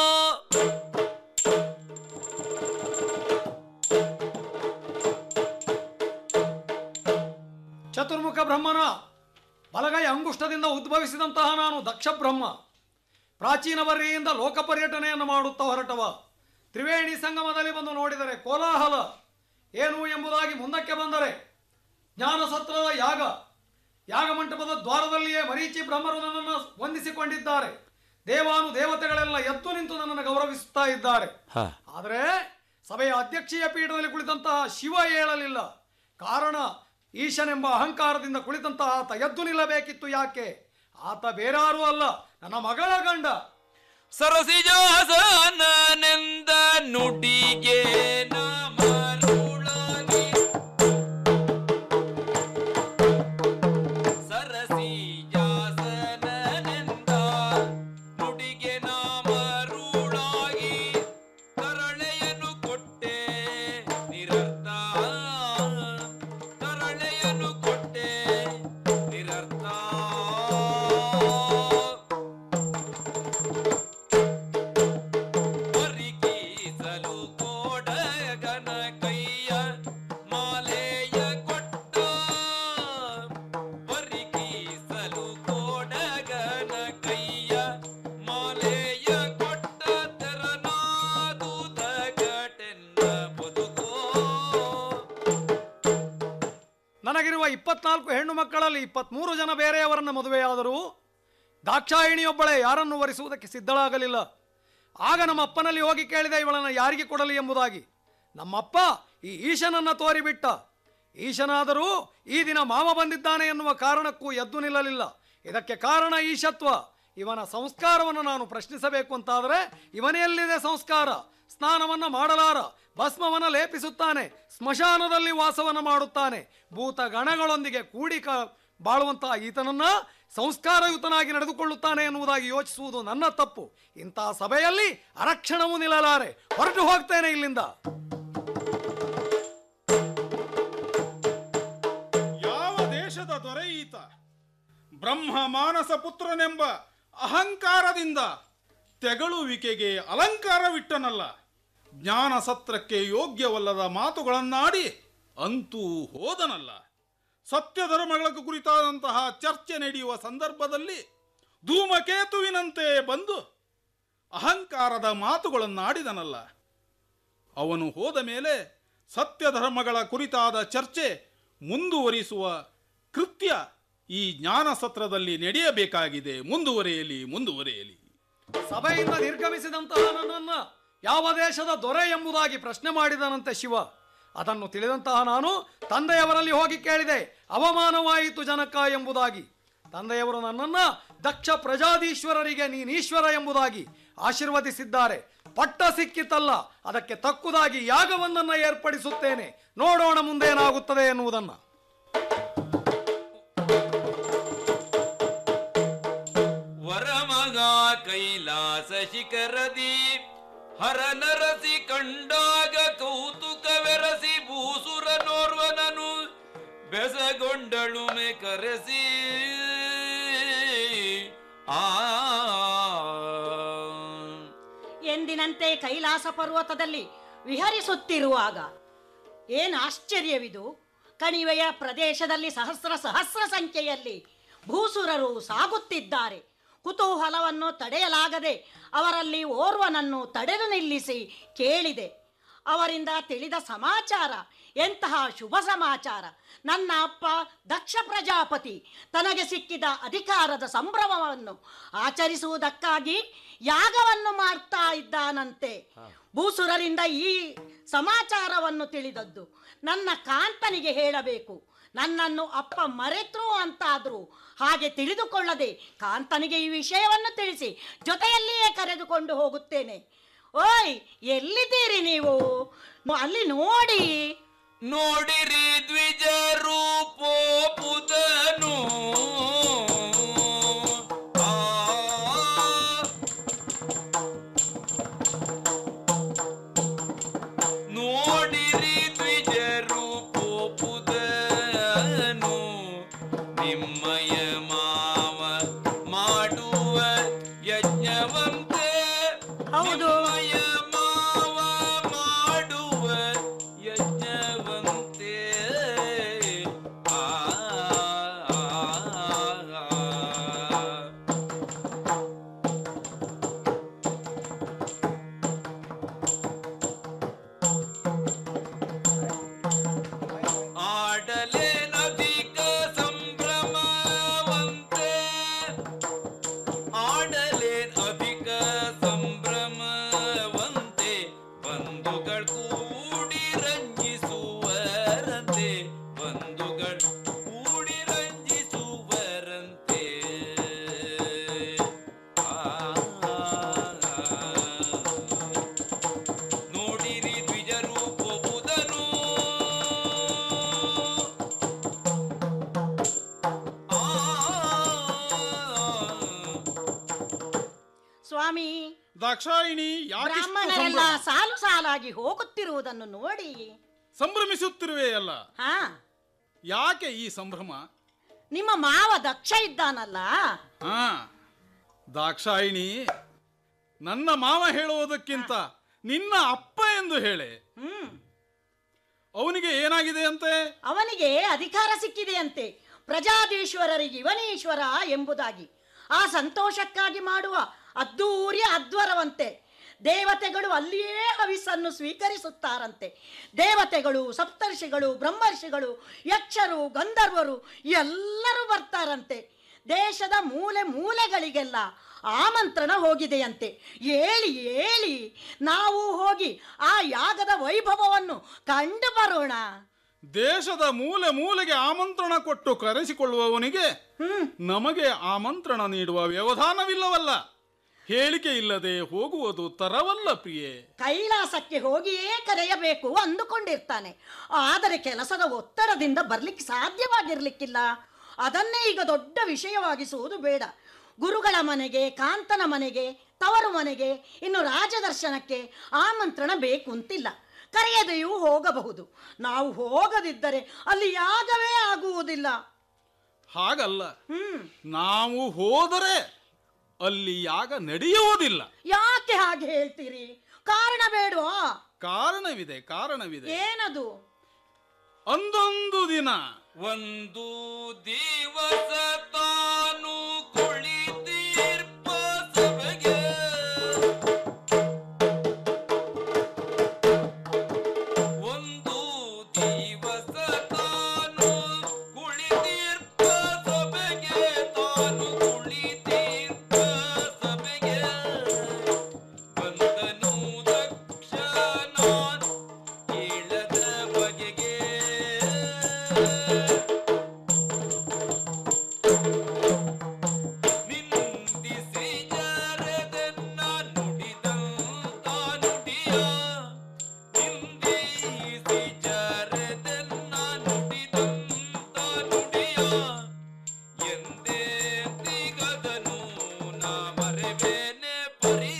ಚತುರ್ಮುಖ ಬ್ರಹ್ಮನ ಬಲಗೈ ಅಂಗುಷ್ಟದಿಂದ ಉದ್ಭವಿಸಿದಂತಹ ನಾನು ದಕ್ಷ ಬ್ರಹ್ಮ ಪ್ರಾಚೀನ ಬರ್ರಿಯಿಂದ ಲೋಕ ಪರ್ಯಟನೆಯನ್ನು ಮಾಡುತ್ತಾ ಹೊರಟವ ತ್ರಿವೇಣಿ ಸಂಗಮದಲ್ಲಿ ಬಂದು ನೋಡಿದರೆ ಕೋಲಾಹಲ ಏನು ಎಂಬುದಾಗಿ ಮುಂದಕ್ಕೆ ಬಂದರೆ ಜ್ಞಾನ ಸತ್ರದ ಯಾಗ ಯಾಗ ಮಂಟಪದ ದ್ವಾರದಲ್ಲಿಯೇ ಮರೀಚಿ ಬ್ರಹ್ಮರು ನನ್ನನ್ನು ವಂದಿಸಿಕೊಂಡಿದ್ದಾರೆ ದೇವಾನು ದೇವತೆಗಳೆಲ್ಲ ಎದ್ದು ನಿಂತು ನನ್ನನ್ನು ಗೌರವಿಸುತ್ತಾ ಇದ್ದಾರೆ ಆದರೆ ಸಭೆಯ ಅಧ್ಯಕ್ಷೀಯ ಪೀಠದಲ್ಲಿ ಕುಳಿತಂತಹ ಶಿವ ಹೇಳಲಿಲ್ಲ ಕಾರಣ ಈಶನೆಂಬ ಅಹಂಕಾರದಿಂದ ಕುಳಿತಂತಹ ಆತ ಎದ್ದು ನಿಲ್ಲಬೇಕಿತ್ತು ಯಾಕೆ ಆತ ಬೇರಾರೂ ಅಲ್ಲ ನನ್ನ ಮಗಳ ಗಂಡ ಸರಸಿಜಾಸನೆಂದ ನುಡಿಗೆ ನಮರುಳಾಗಿ ಸರಸಿಜಾಸನೆಂದ ನುಡಿಗೆ ನಾಮರುಳಾಗಿ ತರಳೆಯನ್ನು ಕೊಟ್ಟೆ ನಿರರ್ಥ ತರಳೆಯನ್ನು ಕೊಟ್ಟೆ ನಿರರ್ಥ ಪರಿಕೀಸಲು ಕೋಡ ಇಪ್ಪತ್ನಾಲ್ಕು ಹೆಣ್ಣು ಮಕ್ಕಳಲ್ಲಿ ಇಪ್ಪತ್ಮೂರು ಜನ ಬೇರೆಯವರನ್ನ ಮದುವೆಯಾದರೂ ದಾಕ್ಷಾಯಿಣಿಯೊಬ್ಬಳೇ ಯಾರನ್ನು ವರಿಸುವುದಕ್ಕೆ ಸಿದ್ಧಳಾಗಲಿಲ್ಲ ಆಗ ನಮ್ಮ ಅಪ್ಪನಲ್ಲಿ ಹೋಗಿ ಕೇಳಿದೆ ಇವಳನ್ನು ಯಾರಿಗೆ ಕೊಡಲಿ ಎಂಬುದಾಗಿ ನಮ್ಮಪ್ಪ ಈ ಈಶನನ್ನ ತೋರಿಬಿಟ್ಟ ಈಶನಾದರೂ ಈ ದಿನ ಮಾವ ಬಂದಿದ್ದಾನೆ ಎನ್ನುವ ಕಾರಣಕ್ಕೂ ಎದ್ದು ನಿಲ್ಲಲಿಲ್ಲ ಇದಕ್ಕೆ ಕಾರಣ ಈಶತ್ವ ಇವನ ಸಂಸ್ಕಾರವನ್ನು ನಾನು ಪ್ರಶ್ನಿಸಬೇಕು ಅಂತಾದರೆ ಇವನೆಲ್ಲಿದೆ ಸಂಸ್ಕಾರ ಸ್ನಾನವನ್ನ ಮಾಡಲಾರ ಭಸ್ಮವನ್ನ ಲೇಪಿಸುತ್ತಾನೆ ಸ್ಮಶಾನದಲ್ಲಿ ವಾಸವನ್ನ ಮಾಡುತ್ತಾನೆ ಭೂತ ಗಣಗಳೊಂದಿಗೆ ಕೂಡಿ ಕ ಬಾಳುವಂತಹ ಈತನನ್ನ ಸಂಸ್ಕಾರಯುತನಾಗಿ ನಡೆದುಕೊಳ್ಳುತ್ತಾನೆ ಎನ್ನುವುದಾಗಿ ಯೋಚಿಸುವುದು ನನ್ನ ತಪ್ಪು ಇಂತಹ ಸಭೆಯಲ್ಲಿ ಅರಕ್ಷಣವೂ ನಿಲ್ಲಲಾರೆ ಹೊರಟು ಹೋಗ್ತೇನೆ ಇಲ್ಲಿಂದ ಯಾವ ದೇಶದ ದೊರೆ ಈತ ಬ್ರಹ್ಮ ಮಾನಸ ಪುತ್ರನೆಂಬ ಅಹಂಕಾರದಿಂದ ತೆಗಳುವಿಕೆಗೆ ಅಲಂಕಾರವಿಟ್ಟನಲ್ಲ ಜ್ಞಾನ ಸತ್ರಕ್ಕೆ ಯೋಗ್ಯವಲ್ಲದ ಮಾತುಗಳನ್ನಾಡಿ ಅಂತೂ ಹೋದನಲ್ಲ ಸತ್ಯ ಧರ್ಮಗಳ ಕುರಿತಾದಂತಹ ಚರ್ಚೆ ನಡೆಯುವ ಸಂದರ್ಭದಲ್ಲಿ ಧೂಮಕೇತುವಿನಂತೆ ಬಂದು ಅಹಂಕಾರದ ಮಾತುಗಳನ್ನಾಡಿದನಲ್ಲ ಅವನು ಹೋದ ಮೇಲೆ ಸತ್ಯ ಧರ್ಮಗಳ ಕುರಿತಾದ ಚರ್ಚೆ ಮುಂದುವರಿಸುವ ಕೃತ್ಯ ಈ ಜ್ಞಾನ ಸತ್ರದಲ್ಲಿ ನಡೆಯಬೇಕಾಗಿದೆ ಮುಂದುವರಿಯಲಿ ಮುಂದುವರಿಯಲಿ ಸಭೆಯಿಂದ ನಿರ್ಗಮಿಸಿದಂತಹ ನನ್ನನ್ನ ಯಾವ ದೇಶದ ದೊರೆ ಎಂಬುದಾಗಿ ಪ್ರಶ್ನೆ ಮಾಡಿದನಂತೆ ಶಿವ ಅದನ್ನು ತಿಳಿದಂತಹ ನಾನು ತಂದೆಯವರಲ್ಲಿ ಹೋಗಿ ಕೇಳಿದೆ ಅವಮಾನವಾಯಿತು ಜನಕ ಎಂಬುದಾಗಿ ತಂದೆಯವರು ನನ್ನನ್ನ ದಕ್ಷ ಪ್ರಜಾದೀಶ್ವರರಿಗೆ ನೀನೀಶ್ವರ ಎಂಬುದಾಗಿ ಆಶೀರ್ವದಿಸಿದ್ದಾರೆ ಪಟ್ಟ ಸಿಕ್ಕಿತಲ್ಲ ಅದಕ್ಕೆ ತಕ್ಕುದಾಗಿ ಯಾಗವನ್ನ ಏರ್ಪಡಿಸುತ್ತೇನೆ ನೋಡೋಣ ಮುಂದೇನಾಗುತ್ತದೆ ಎನ್ನುವುದನ್ನ ವರಮಗ ಕೈಲಾಸ ಶಿಖರದಿ ಹರ ನರಸಿ ಕಂಡಾಗ ಕೌತುಕವೆರಸಿ ಭೂಸುರನೋರ್ವನನು ಬೆಸಗೊಂಡಳುಮೆ ಕರೆಸಿ ಆ ಎಂದಿನಂತೆ ಕೈಲಾಸ ಪರ್ವತದಲ್ಲಿ ವಿಹರಿಸುತ್ತಿರುವಾಗ ಏನು ಆಶ್ಚರ್ಯವಿದು ಕಣಿವೆಯ ಪ್ರದೇಶದಲ್ಲಿ ಸಹಸ್ರ ಸಹಸ್ರ ಸಂಖ್ಯೆಯಲ್ಲಿ ಭೂಸುರರು ಸಾಗುತ್ತಿದ್ದಾರೆ ಕುತೂಹಲವನ್ನು ತಡೆಯಲಾಗದೆ ಅವರಲ್ಲಿ ಓರ್ವನನ್ನು ತಡೆದು ನಿಲ್ಲಿಸಿ ಕೇಳಿದೆ ಅವರಿಂದ ತಿಳಿದ ಸಮಾಚಾರ ಎಂತಹ ಶುಭ ಸಮಾಚಾರ ನನ್ನ ಅಪ್ಪ ದಕ್ಷ ಪ್ರಜಾಪತಿ ತನಗೆ ಸಿಕ್ಕಿದ ಅಧಿಕಾರದ ಸಂಭ್ರಮವನ್ನು ಆಚರಿಸುವುದಕ್ಕಾಗಿ ಯಾಗವನ್ನು ಮಾಡ್ತಾ ಇದ್ದಾನಂತೆ ಭೂಸುರರಿಂದ ಈ ಸಮಾಚಾರವನ್ನು ತಿಳಿದದ್ದು ನನ್ನ ಕಾಂತನಿಗೆ ಹೇಳಬೇಕು ನನ್ನನ್ನು ಅಪ್ಪ ಮರೆತು ಅಂತಾದರೂ ಹಾಗೆ ತಿಳಿದುಕೊಳ್ಳದೆ ಕಾಂತನಿಗೆ ಈ ವಿಷಯವನ್ನು ತಿಳಿಸಿ ಜೊತೆಯಲ್ಲಿಯೇ ಕರೆದುಕೊಂಡು ಹೋಗುತ್ತೇನೆ ಓಯ್ ಎಲ್ಲಿದ್ದೀರಿ ನೀವು ಮ- ಅಲ್ಲಿ ನೋಡಿ ನೋಡಿರಿ ದ್ವಿಜ ರೂಪೋಪುದನು ಆ ನೋಡಿರಿ ದ್ವಿಜ ರೂಪೋಪುದನು ನಿಮ್ಮಯ ಮಾವ ಮಾಡುವ ಯಜ್ಞವಂತೆ ಹೌದು. ನಿಮ್ಮಯ ಮಾವ ಮಾಡುವ ಯಜ್ಞವಂತೆ ಆ ಆ, ಆ, ಆ. ಆಡಲೆ ನದಿಕ ಸಂಭ್ರಮವಂತೆ ಆಡಲೆ ಅಧಿಕ ಸಂಭ್ರಮವಂತೆ ಬಂಧುಗಳು ಕೂಡಿ ರಂಜಿಸುವರಂತೆ ಬಂಧುಗಳು ಕೂಡಿ ರಂಜಿಸುವರಂತೆ ಆ, ನೋಡಿರಿ ದ್ವಿಜರೂಪಬುಧನು ಸ್ವಾಮಿ ದಾಕ್ಷಾಯಿಣಿ ಯಾಕಿಷ್ಟು ಬ್ರಾಹ್ಮಣರೆಲ್ಲ ಸಂಭ್ರಮ? ಸಾಲು ಸಾಲಾಗಿ ಹೋಗುತ್ತಿರುವುದನ್ನು ನೋಡಿ ಸಂಭ್ರಮಿಸುತ್ತಿರುವೆಯಲ್ಲ ಹಾ ಯಾಕೆ ಈ ಸಂಭ್ರಮ ನಿಮ್ಮ ಮಾವ ದಕ್ಷ ಇದ್ದಾನಲ್ಲ ಹಾ ದಾಕ್ಷಾಯಿಣಿ ನನ್ನ ಮಾವ ಹೇಳುವುದಕ್ಕಿಂತ ನಿನ್ನ ಅಪ್ಪ ಎಂದು ಹೇಳೆ ಹ್ಮ್ ಅವನಿಗೆ ಏನಾಗಿದೆ ಅಂತೆ ಅವನಿಗೆ ಅಧಿಕಾರ ಸಿಕ್ಕಿದೆಯಂತೆ ಪ್ರಜಾದೀಶ್ವರರಿಗೆ ಇವನೀಶ್ವರ ಎಂಬುದಾಗಿ ಆ ಸಂತೋಷಕ್ಕಾಗಿ ಮಾಡುವ ಅದ್ದೂರಿಯ ಅದ್ವರವಂತೆ ದೇವತೆಗಳು ಅಲ್ಲಿಯೇ ಹವಿಸ್ಸನ್ನು ಸ್ವೀಕರಿಸುತ್ತಾರಂತೆ ದೇವತೆಗಳು ಸಪ್ತರ್ಷಿಗಳು ಬ್ರಹ್ಮರ್ಷಿಗಳು ಯಕ್ಷರು ಗಂಧರ್ವರು ಎಲ್ಲರೂ ಬರ್ತಾರಂತೆ ದೇಶದ ಮೂಲೆ ಮೂಲೆಗಳಿಗೆಲ್ಲ ಆಮಂತ್ರಣ ಹೋಗಿದೆಯಂತೆ ಏಳಿ ಏಳಿ ನಾವು ಹೋಗಿ ಆ ಯಾಗದ ವೈಭವವನ್ನು ಕಂಡು ಬರೋಣ ದೇಶದ ಮೂಲೆ ಮೂಲೆಗೆ ಆಮಂತ್ರಣ ಕೊಟ್ಟು ಕರೆಸಿಕೊಳ್ಳುವವನಿಗೆ ನಮಗೆ ಆಮಂತ್ರಣ ನೀಡುವ ವ್ಯವಧಾನವಿಲ್ಲವಲ್ಲ ಹೇಳಿಕೆ ಇಲ್ಲದೆ ಹೋಗುವುದು ತರವಲ್ಲ ಪ್ರಿಯೆ ಕೈಲಾಸಕ್ಕೆ ಹೋಗಿಯೇ ಕರೆಯಬೇಕು ಅಂದುಕೊಂಡಿರ್ತಾನೆ ಆದರೆ ಕೆಲಸದ ಒತ್ತಡದಿಂದ ಬರ್ಲಿಕ್ಕೆ ಸಾಧ್ಯವಾಗಿರ್ಲಿಕ್ಕಿಲ್ಲ ಅದನ್ನೇ ಈಗ ದೊಡ್ಡ ವಿಷಯವಾಗಿಸುವುದು ಬೇಡ ಗುರುಗಳ ಮನೆಗೆ ಕಾಂತನ ಮನೆಗೆ ತವರು ಮನೆಗೆ ಇನ್ನು ರಾಜದರ್ಶನಕ್ಕೆ ಆಮಂತ್ರಣ ಬೇಕು ಅಂತಿಲ್ಲ ಕರೆಯದೆಯೂ ಹೋಗಬಹುದು ನಾವು ಹೋಗದಿದ್ದರೆ ಅಲ್ಲಿ ಯಾಗವೇ ಆಗುವುದಿಲ್ಲ ಹಾಗಲ್ಲ ನಾವು ಹೋದರೆ ಅಲ್ಲಿ ಯಾಗ ನಡೆಯುವುದಿಲ್ಲ ಯಾಕೆ ಹಾಗೆ ಹೇಳ್ತೀರಿ ಕಾರಣ ಬೇಡವಾ ಕಾರಣವಿದೆ ಕಾರಣವಿದೆ ಏನದು ಅಂದೊಂದು ದಿನ ಒಂದು ದಿವಸ ತಾನು ಕುಳಿತೀರ್ಪ ಸಭೆಗೆ ಒಂದು ದಿವಸ ತಾನು ಕುಳಿತೀರ್ಪ ಸಭೆಗೆ ತಾನು ಕುಳಿತೀರ್ಪ ಸಭೆಗೆ ಬಂದನು ದಕ್ಷನ ಕೇಳದ ಬಗೆಗೆ ನಿಂದಿಸಿ ಜರದನ್ನ ನುಡಿದಂತ ನುಡಿಯ ನಿಂದಿಸಿ ಜರದನ್ನ ನುಡಿದಂತ ನುಡಿಯ ಎಂದೇ ದಿಗದನು ನಾ ಮರೆಬೇನೆ ಪರಿಯ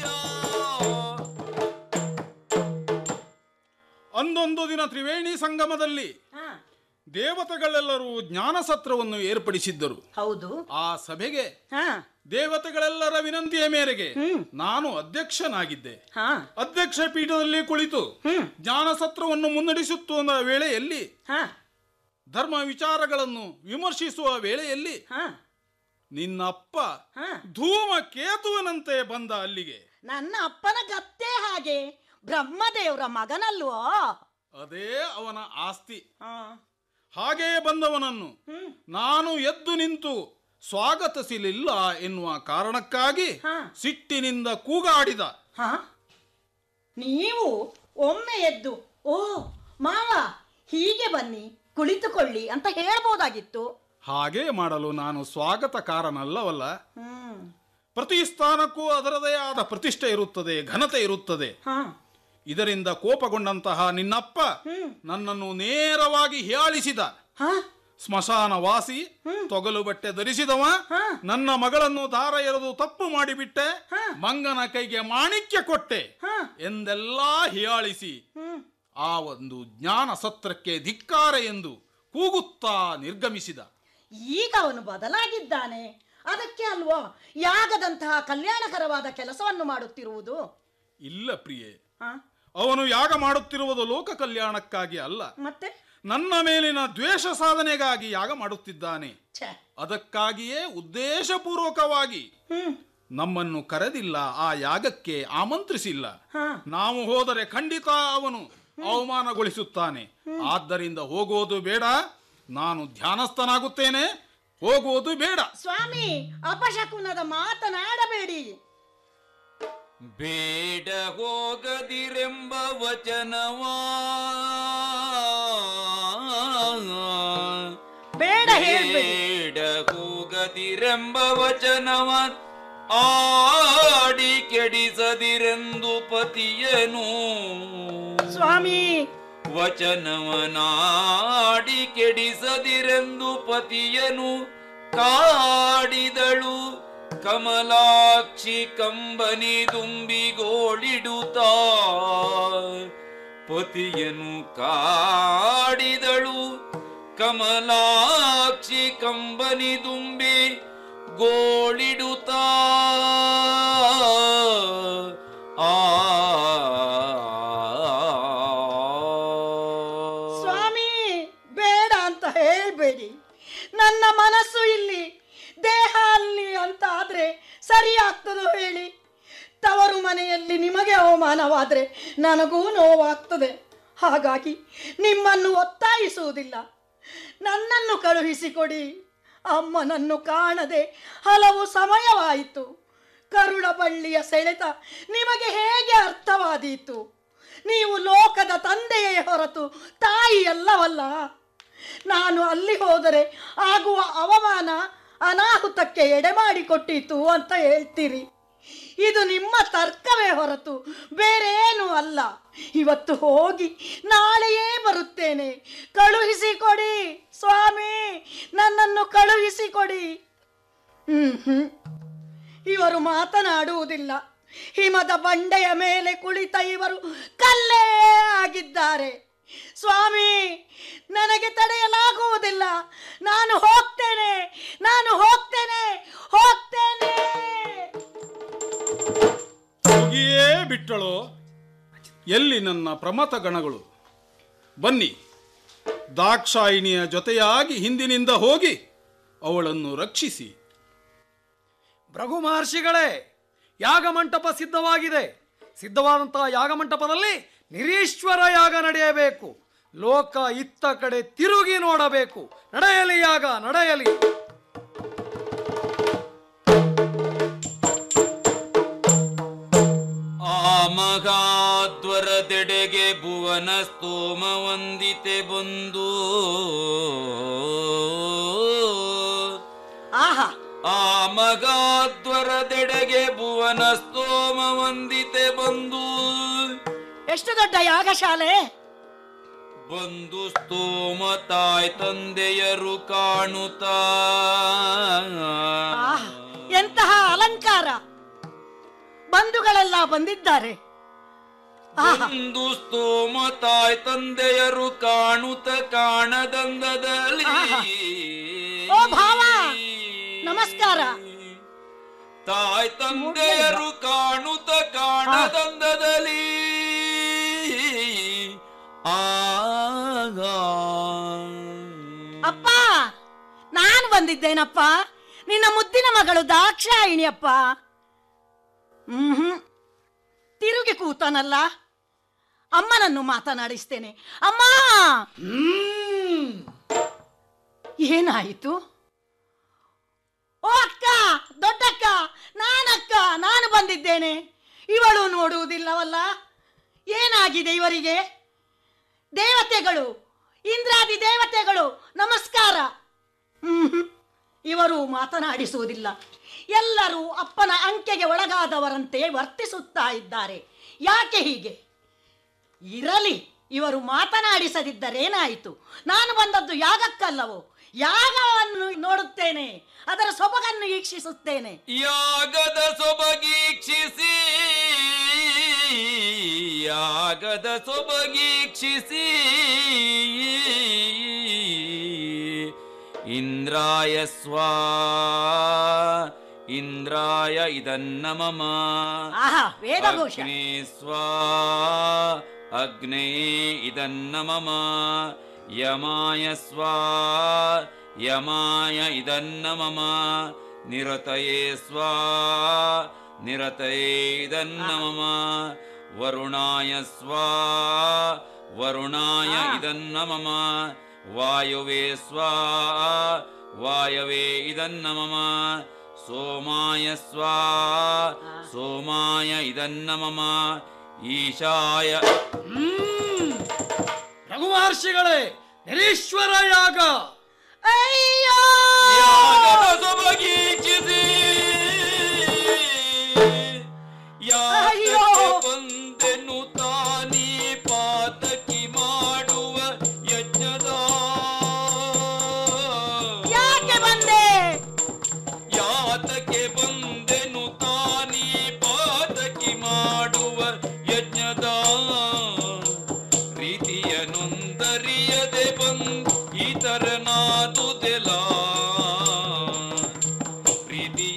ಅಂದೊಂದು ದಿನ ತ್ರಿವೇಣಿ ಸಂಗಮದಲ್ಲಿ ದೇವತೆಗಳೆಲ್ಲರೂ ಜ್ಞಾನ ಸತ್ರವನ್ನು ಏರ್ಪಡಿಸಿದ್ದರು ಹೌದು ಆ ಸಭೆಗೆ ದೇವತೆಗಳೆಲ್ಲರ ವಿನಂತಿಯ ಮೇರೆಗೆ ನಾನು ಅಧ್ಯಕ್ಷನಾಗಿದ್ದೆ ಅಧ್ಯಕ್ಷ ಪೀಠದಲ್ಲಿ ಕುಳಿತು ಜ್ಞಾನ ಸತ್ರವನ್ನು ಮುನ್ನಡೆಸುತ್ತ ವೇಳೆಯಲ್ಲಿ ಧರ್ಮ ವಿಚಾರಗಳನ್ನು ವಿಮರ್ಶಿಸುವ ವೇಳೆಯಲ್ಲಿ ನಿನ್ನಪ್ಪ ಧೂಮ ಕೇತುವನಂತೆ ಬಂದ ಅಲ್ಲಿಗೆ ನನ್ನ ಅಪ್ಪನ ಗತ್ತೆ ಹಾಗೆ ಬ್ರಹ್ಮದೇವರ ಮಗನಲ್ವೋ ಅದೇ ಅವನ ಆಸ್ತಿ ಹಾಗೆಯೇ ಬಂದವನನ್ನು ನಾನು ಎದ್ದು ನಿಂತು ಸ್ವಾಗತಿಸಲಿಲ್ಲ ಎನ್ನುವ ಕಾರಣಕ್ಕಾಗಿ ಸಿಟ್ಟಿನಿಂದ ಕೂಗಾಡಿದ ನೀವು ಒಮ್ಮೆ ಎದ್ದು ಓ ಮಾವ ಹೀಗೆ ಬನ್ನಿ ಕುಳಿತುಕೊಳ್ಳಿ ಅಂತ ಹೇಳ್ಬೋದಾಗಿತ್ತು ಹಾಗೆ ಮಾಡಲು ನಾನು ಸ್ವಾಗತಕಾರನಲ್ಲವಲ್ಲ ಹ್ಮ್ ಪ್ರತಿ ಸ್ಥಾನಕ್ಕೂ ಅದರದೇ ಆದ ಪ್ರತಿಷ್ಠೆ ಇರುತ್ತದೆ ಘನತೆ ಇರುತ್ತದೆ ಇದರಿಂದ ಕೋಪಗೊಂಡಂತಹ ನಿನ್ನಪ್ಪ ನನ್ನನ್ನು ನೇರವಾಗಿ ಹೀಯಾಳಿಸಿದ ಸ್ಮಶಾನ ವಾಸಿ ತೊಗಲು ಬಟ್ಟೆ ಧರಿಸಿದವ ನನ್ನ ಮಗಳನ್ನು ದಾರ ಎರೆದು ತಪ್ಪು ಮಾಡಿಬಿಟ್ಟೆ ಮಂಗನ ಕೈಗೆ ಮಾಣಿಕ್ಯ ಕೊಟ್ಟೆ ಎಂದೆಲ್ಲಾ ಹೀಯಾಳಿಸಿ ಆ ಒಂದು ಜ್ಞಾನ ಸತ್ರಕ್ಕೆ ಧಿಕ್ಕಾರ ಎಂದು ಕೂಗುತ್ತಾ ನಿರ್ಗಮಿಸಿದ ಈಗ ಅವನು ಬದಲಾಗಿದ್ದಾನೆ ಅದಕ್ಕೆ ಅಲ್ವೋ ಯಾಗದಂತಹ ಕಲ್ಯಾಣಕರವಾದ ಕೆಲಸವನ್ನು ಮಾಡುತ್ತಿರುವುದು ಇಲ್ಲ ಪ್ರಿಯೆ ಹ? ಅವನು ಯಾಗ ಮಾಡುತ್ತಿರುವುದು ಲೋಕ ಕಲ್ಯಾಣಕ್ಕಾಗಿ ಅಲ್ಲ ಮತ್ತೆ ನನ್ನ ಮೇಲಿನ ದ್ವೇಷ ಸಾಧನೆಗಾಗಿ ಯಾಗ ಮಾಡುತ್ತಿದ್ದಾನೆ ಛೆ, ಅದಕ್ಕಾಗಿಯೇ ಉದ್ದೇಶಪೂರ್ವಕವಾಗಿ ನಮ್ಮನ್ನು ಕರೆದಿಲ್ಲ ಆ ಯಾಗಕ್ಕೆ ಆಮಂತ್ರಿಸಿಲ್ಲ ನಾವು ಹೋದರೆ ಖಂಡಿತ ಅವನು ಅವಮಾನಗೊಳಿಸುತ್ತಾನೆ ಆದ್ದರಿಂದ ಹೋಗುವುದು ಬೇಡ ನಾನು ಧ್ಯಾನಸ್ಥನಾಗುತ್ತೇನೆ ಹೋಗುವುದು ಬೇಡ ಸ್ವಾಮಿ ಅಪಶಕುನದ ಮಾತನಾಡಬೇಡಿ ಬೇಡ ಹೋಗದಿರೆಂಬ ವಚನವಾ ಬೇಡ ಹೇಳ್ಬೇಡಿ ಬೇಡ ಹೋಗದಿರೆಂಬ ವಚನವ ಆಡಿ ಕೆಡಿಸದಿರೆಂದು ಪತಿಯನು ಸ್ವಾಮಿ ವಚನವನಾಡಿ ಕೆಡಿಸದಿರೆಂದು ಪತಿಯನು ಕಾಡಿದಳು ಕಮಲಾಕ್ಷಿ ಕಂಬನಿ ದುಂಬಿಗೋಳಿಡುತ್ತಾ ಪತಿಯನು ಕಾಡಿದಳು ಕಮಲಾಕ್ಷಿ ಕಂಬನಿ ದುಂಬಿ ಗೋಳಿಡುತ್ತಾ ಸ್ವಾಮಿ ಬೇಡ ಅಂತ ಹೇಳ್ಬೇಡಿ ನನ್ನ ಮನಸ್ಸು ಇಲ್ಲಿ ದೇಹ ಅಲ್ಲಿ ಅಂತ ಆದ್ರೆ ಸರಿ ಆಗ್ತದೋ ಹೇಳಿ ತವರು ಮನೆಯಲ್ಲಿ ನಿಮಗೆ ಅವಮಾನವಾದರೆ ನನಗೂ ನೋವಾಗ್ತದೆ ಹಾಗಾಗಿ ನಿಮ್ಮನ್ನು ಒತ್ತಾಯಿಸುವುದಿಲ್ಲ ನನ್ನನ್ನು ಕಳುಹಿಸಿಕೊಡಿ ಅಮ್ಮನನ್ನು ಕಾಣದೆ ಹಲವು ಸಮಯವಾಯಿತು ಕರುಳ ಬಳ್ಳಿಯ ಸೆಳೆತ ನಿಮಗೆ ಹೇಗೆ ಅರ್ಥವಾದೀತು ನೀವು ಲೋಕದ ತಂದೆಯೇ ಹೊರತು ತಾಯಿಯಲ್ಲವಲ್ಲ ನಾನು ಅಲ್ಲಿ ಹೋದರೆ ಆಗುವ ಅವಮಾನ ಅನಾಹುತಕ್ಕೆ ಎಡೆಮಾಡಿಕೊಟ್ಟಿತು ಅಂತ ಹೇಳ್ತೀರಿ ಇದು ನಿಮ್ಮ ತರ್ಕವೇ ಹೊರತು ಬೇರೆ ಏನು ಅಲ್ಲ ಇವತ್ತು ಹೋಗಿ ನಾಳೆಯೇ ಬರುತ್ತೇನೆ ಕಳುಹಿಸಿಕೊಡಿ ಸ್ವಾಮಿ ನನ್ನನ್ನು ಕಳುಹಿಸಿಕೊಡಿ ಹ್ಮ್ ಹ್ಮ್ ಇವರು ಮಾತನಾಡುವುದಿಲ್ಲ ಹಿಮದ ಬಂಡೆಯ ಮೇಲೆ ಕುಳಿತ ಇವರು ಕಲ್ಲೇ ಆಗಿದ್ದಾರೆ ಸ್ವಾಮಿ ನನಗೆ ತಡೆಯಲಾಗುವುದಿಲ್ಲ ನಾನು ಹೋಗ್ತೇನೆ ನಾನು ಹೋಗ್ತೇನೆ ಹೋಗ್ತೇನೆ ಹೋಗಿಯೇ ಬಿಟ್ಟಳು ಎಲ್ಲಿ ನನ್ನ ಪ್ರಮಥ ಗಣಗಳು ಬನ್ನಿ ದಾಕ್ಷಾಯಿಣಿಯ ಜೊತೆಯಾಗಿ ಹಿಂದಿನಿಂದ ಹೋಗಿ ಅವಳನ್ನು ರಕ್ಷಿಸಿ ಭೃಗು ಮಹರ್ಷಿಗಳೇ ಯಾಗಮಂಟಪ ಸಿದ್ಧವಾಗಿದೆ ಸಿದ್ಧವಾದಂತಹ ಯಾಗಮಂಟಪದಲ್ಲಿ ನಿರೀಶ್ವರ ಯಾಗ ನಡೆಯಬೇಕು ಲೋಕ ಇತ್ತ ಕಡೆ ತಿರುಗಿ ನೋಡಬೇಕು ನಡೆಯಲಿ ಯಾಗ ನಡೆಯಲಿ ಆ ಮಗಾದ್ವರದೆಡೆಗೆ ಭುವನ ಸ್ತೋಮ ವಂದಿತೆ ಬಂದು ಆಹಾ ಆ ಮಗಾದ್ವರದೆಡೆಗೆ ಭುವನ ಸ್ತೋಮ ವಂದಿತೆ ಬಂದು ಎಷ್ಟು ದೊಡ್ಡ ಯಾಗಶಾಲೆ ಬಂದು ಸ್ತೋಮ ತಾಯ್ ತಂದೆಯರು ಕಾಣುತ್ತಾ ಆಹಾ ಎಂತಹ ಅಲಂಕಾರ ಬಂಧುಗಳೆಲ್ಲ ಬಂದಿದ್ದಾರೆ ಆಹಾ ಒಂದು ಸ್ತೋಮ ತಾಯ್ ತಂದೆಯರು ಕಾಣುತ್ತ ಕಾಣದಂದದಲ್ಲಿ ಓ ಭಾವ ನಮಸ್ಕಾರ ತಾಯ್ ತಂದೆಯರು ಕಾಣುತ್ತ ಕಾಣದಂದದಲ್ಲಿ ಆಗ ಅಪ್ಪ ನಾನು ಬಂದಿದ್ದೇನಪ್ಪ ನಿನ್ನ ಮುದ್ದಿನ ಮಗಳು ದಾಕ್ಷಾಯಿಣಿ ಅಪ್ಪ ಹ್ಮ್ ತಿರುಗಿ ಕೂತನಲ್ಲ ಅಮ್ಮನನ್ನು ಮಾತನಾಡಿಸ್ತೇನೆ ಅಮ್ಮ ಏನಾಯಿತು ಓ ಅಕ್ಕ ದೊಡ್ಡಕ್ಕ ನಾನಕ್ಕ ನಾನು ಬಂದಿದ್ದೇನೆ ಇವಳು ನೋಡುವುದಿಲ್ಲವಲ್ಲ ಏನಾಗಿದೆ ಇವರಿಗೆ ದೇವತೆಗಳು ಇಂದ್ರಾದಿ ದೇವತೆಗಳು ನಮಸ್ಕಾರ ಹ್ಮ್ ಇವರು ಮಾತನಾಡಿಸುವುದಿಲ್ಲ ಎಲ್ಲರೂ ಅಪ್ಪನ ಅಂಕೆಗೆ ಒಳಗಾದವರಂತೆ ವರ್ತಿಸುತ್ತಾ ಇದ್ದಾರೆ ಯಾಕೆ ಹೀಗೆ ಇರಲಿ ಇವರು ಮಾತನಾಡಿಸದಿದ್ದರೇನಾಯಿತು ನಾನು ಬಂದದ್ದು ಯಾಗಕ್ಕಲ್ಲವೋ ಯಾಗವನ್ನು ನೋಡುತ್ತೇನೆ ಅದರ ಸೊಬಗನ್ನು ವೀಕ್ಷಿಸುತ್ತೇನೆ ಯಾಗದ ಸೊಬಗೀಕ್ಷಿಸಿ ಯಾಗದ ಸೊಬಗೀಕ್ಷಿಸಿ ಇಂದ್ರಾಯ ಸ್ವಾ ಇಂದ್ರಾಯ ಇದನ್ನ ಮಮ ಆಹಾ ವೇದಘೋಷ ಅಗ್ನೇ ಸ್ವಾ ಅಗ್ನೇ ಇದನ್ನ ಮಮ ಯಮಾಯ ಸ್ವಾ ಯಮಾಯ ಇದನ್ನ ಮಮ ನಿರತಯೇ ಸ್ವಾ ನಿರತಯೇ ಇದನ್ನ ಮಮ ವರುಣಾಯ ಸ್ವಾ ವರುಣಾಯ ಇದನ್ನ ಮಮ ವಾಯುವೇ ಸ್ವಾ ವಾಯವೇ ಇದನ್ನ ಮಮ ಸೋಮಾಯ ಸ್ವಾ ಸೋಮಾಯ ಇದನ್ನ ಮಮ ಈಶಾಯ ರಘು ಮಹರ್ಷಿಗಳೇ ನಿರೀಶ್ವರ ಯಾಗ ಅಯ್ಯೋ ಯಾಗದ ಸೊಬಗೀಚಿಸಿ ಯಾತಕ್ಕೆ ಬಂದೆನು ತಾನೀ ಪಾತಕಿ ಮಾಡುವ ಯಜ್ಞದ ಯಾಕೆ ಬಂದೆ ಯಾತಕ್ಕೆ ಬಂದೆನು ತಾನೀ ಪಾತಕಿ ಮಾಡುವ ಯಜ್ಞದ ಪ್ರೀತಿಯ ನೊಂದರಿಯದೆ ಬಂದು ಇತರನಾದುದೆಲ ಪ್ರೀತಿಯ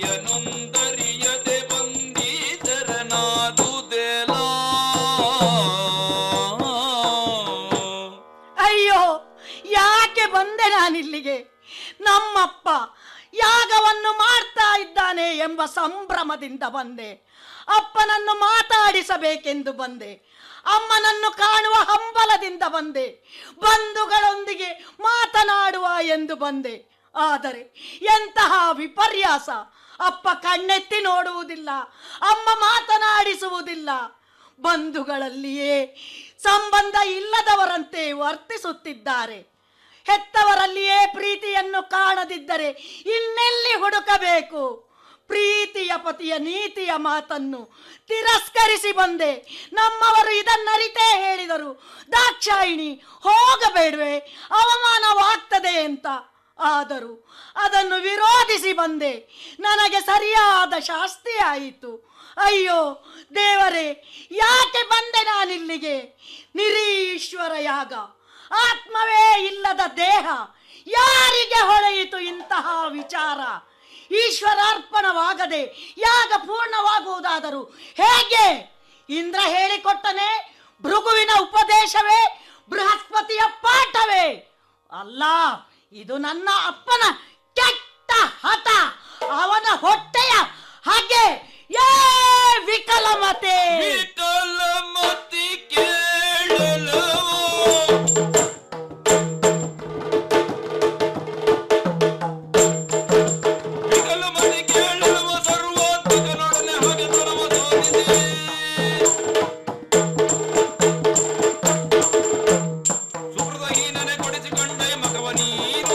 ಎಂಬ ಸಂಭ್ರಮದಿಂದ ಬಂದೆ ಅಪ್ಪನನ್ನು ಮಾತಾಡಿಸಬೇಕೆಂದು ಬಂದೆ ಅಮ್ಮನನ್ನು ಕಾಣುವ ಹಂಬಲದಿಂದ ಬಂದೆ ಬಂಧುಗಳೊಂದಿಗೆ ಮಾತನಾಡುವ ಎಂದು ಬಂದೆ ಆದರೆ ಎಂತಹ ವಿಪರ್ಯಾಸ ಅಪ್ಪ ಕಣ್ಣೆತ್ತಿ ನೋಡುವುದಿಲ್ಲ ಅಮ್ಮ ಮಾತನಾಡಿಸುವುದಿಲ್ಲ ಬಂಧುಗಳಲ್ಲಿಯೇ ಸಂಬಂಧ ಇಲ್ಲದವರಂತೆ ವರ್ತಿಸುತ್ತಿದ್ದಾರೆ ಹೆತ್ತವರಲ್ಲಿಯೇ ಪ್ರೀತಿಯನ್ನು ಕಾಣದಿದ್ದರೆ ಇನ್ನೆಲ್ಲಿ ಹುಡುಕಬೇಕು ಪ್ರೀತಿಯ ಪತಿಯ ನೀತಿಯ ಮಾತನ್ನು ತಿರಸ್ಕರಿಸಿ ಬಂದೆ ನಮ್ಮವರು ಇದನ್ನರಿತೇ ಹೇಳಿದರು ದಾಕ್ಷಾಯಿಣಿ ಹೋಗಬೇಡ್ವೆ ಅವಮಾನವಾಗ್ತದೆ ಅಂತ ಆದರೂ ಅದನ್ನು ವಿರೋಧಿಸಿ ಬಂದೆ ನನಗೆ ಸರಿಯಾದ ಶಾಸ್ತಿ ಆಯಿತು ಅಯ್ಯೋ ದೇವರೇ ಯಾಕೆ ಬಂದೆ ನಾನಿಲ್ಲಿಗೆ ನಿರೀಶ್ವರ ಯಾಗ ಆತ್ಮವೇ ಇಲ್ಲದ ದೇಹ ಯಾರಿಗೆ ಹೊಳೆಯಿತು ಇಂತಹ ವಿಚಾರ ಈಶ್ವರಾರ್ಪಣವಾಗದೆ ಯಾಗ ಪೂರ್ಣವಾಗುವುದಾದರೂ ಹೇಗೆ ಇಂದ್ರ ಹೇಳಿಕೊಟ್ಟನೆ ಭೃಗುವಿನ ಉಪದೇಶವೇ ಬೃಹಸ್ಪತಿಯ ಪಾಠವೇ ಅಲ್ಲ ಇದು ನನ್ನ ಅಪ್ಪನ ಕೆಟ್ಟ ಹಠ ಅವನ ಹೊಟ್ಟೆಯ ಹಾಗೆ ಏ ವಿಕಲಮತೆ ವಿಕಲಮತಿ ಕೇಳಲವೋ ವಿಕಲಮತಿ ಕೇಳಲವ ಸರ್ವೋತ್ಮಕನೊಡನೆ ಹಗೆತನವ ತೋರಿಸಿ ಸುಹೃದಹೀನನೆ ಕೊಡಿಸಿಕೊಂಡೆ ಮಗವ ನೀನು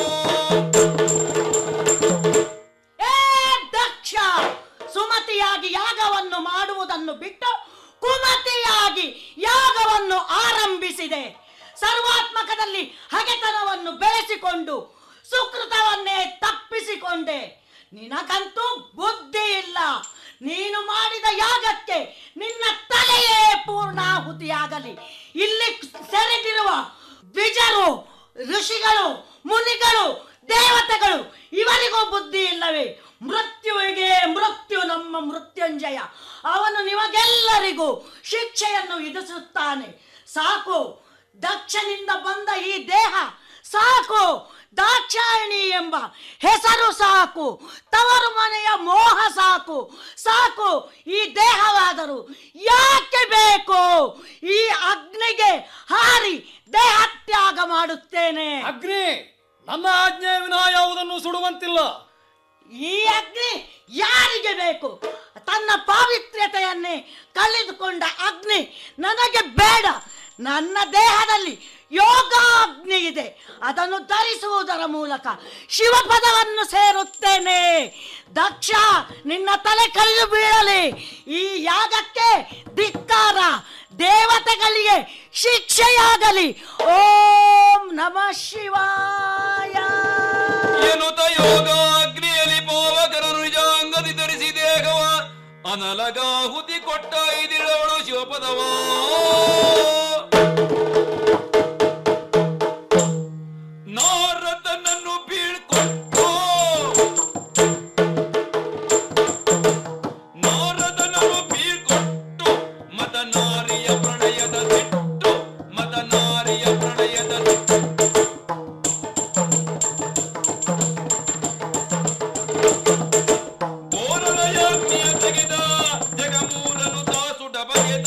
ಏ ದಕ್ಷ ಸುಮತಿಯಾಗಿ ಯಾಗವನ್ನು ಮಾಡುವುದನ್ನು ಬಿಟ್ಟು ಕುಮತಿಯಾಗಿ ಯಾಗವನ್ನು ಆರಂಭಿಸಿದೆ ಸರ್ವಾತ್ಮಕದಲ್ಲಿ ಹಗೆತನವನ್ನು ಬೆಳೆಸಿಕೊಂಡು ಸುಕೃತವನ್ನೇ ತಪ್ಪಿಸಿಕೊಂಡೆ ನಿನಗಂತೂ ಬುದ್ಧಿ ಇಲ್ಲ ನೀನು ಮಾಡಿದ ಯಾಗಕ್ಕೆ ನಿನ್ನ ತಲೆಯೇ ಪೂರ್ಣಾಹುತಿಯಾಗಲಿ ಇಲ್ಲಿ ಸೆರೆದಿರುವ ದ್ವಿಜರು ಋಷಿಗಳು ಮುನಿಗಳು ದೇವತೆಗಳು ಇವರಿಗೂ ಬುದ್ಧಿ ಇಲ್ಲವೇ ಮೃತ್ಯುವಿಗೆ ಮೃತ್ಯು ನಮ್ಮ ಮೃತ್ಯುಂಜಯ ಅವನು ನಿಮಗೆಲ್ಲರಿಗೂ ಶಿಕ್ಷೆಯನ್ನು ವಿಧಿಸುತ್ತಾನೆ ಸಾಕು ದಕ್ಷನಿಂದ ಬಂದ ಈ ದೇಹ ಸಾಕು ದಾಕ್ಷಾಯಣಿ ಎಂಬ ಹೆಸರು ಸಾಕು ತವರು ಮನೆಯ ಮೋಹ ಸಾಕು ಸಾಕು ಈ ದೇಹವಾದರೂ ಯಾಕೆ ಬೇಕು ಈ ಅಗ್ನಿಗೆ ಹಾರಿ ದೇಹ ತ್ಯಾಗ ಮಾಡುತ್ತೇನೆ ಅಗ್ನಿ ನನ್ನ ಆಜ್ಞೆ ವಿನಃ ಯಾವುದನ್ನು ಸುಡುವಂತಿಲ್ಲ ಈ ಅಗ್ನಿ ಯಾರಿಗೆ ಬೇಕು ತನ್ನ ಪಾವಿತ್ರ್ಯತೆಯನ್ನೇ ಕಳೆದುಕೊಂಡ ಅಗ್ನಿ ನನಗೆ ಬೇಡ ನನ್ನ ದೇಹದಲ್ಲಿ ಯೋಗಾಗ್ನಿ ಇದೆ ಅದನ್ನು ಧರಿಸುವುದರ ಮೂಲಕ ಶಿವಪದವನ್ನು ಸೇರುತ್ತೇನೆ ದಕ್ಷ ನಿನ್ನ ತಲೆ ಕಳೆದು ಬೀಳಲಿ ಈ ಯಾಗಕ್ಕೆ ಧಿಕ್ಕಾರ ದೇವತೆಗಳಿಗೆ ಶಿಕ್ಷೆಯಾಗಲಿ ಓಂ ನಮಃ ಶಿವಾಯ ಎನ್ನುತ್ತ ಯೋಗ ಅಗ್ನಿಯಲ್ಲಿ ಪಾವಕರನು ನಿಜಾಂಗದಿ ಧರಿಸಿ ದೇಹವ ಅನಲಗಾಹುತಿ ಕೊಟ್ಟ ಇದಿಳವಳು ಶಿವಪದವ ನಾರದನನ್ನು ಬೀಳ್ಕೊಟ್ಟು ನಾರದನನ್ನು ಬೀಳ್ಕೊಟ್ಟು ಮತ ನಾರಿಯ ಪ್ರಣಯದ ಸಿಟ್ಟು ಮತ ನಾರಿಯ ಪ್ರಣಯದ ಸಿಟ್ಟು ಕೋರಲಯಾಜ್ಞೆಯ ತೆಗೆದ ಜಗಮೂಲನು ತಾಸುಡ ಬಗೆದ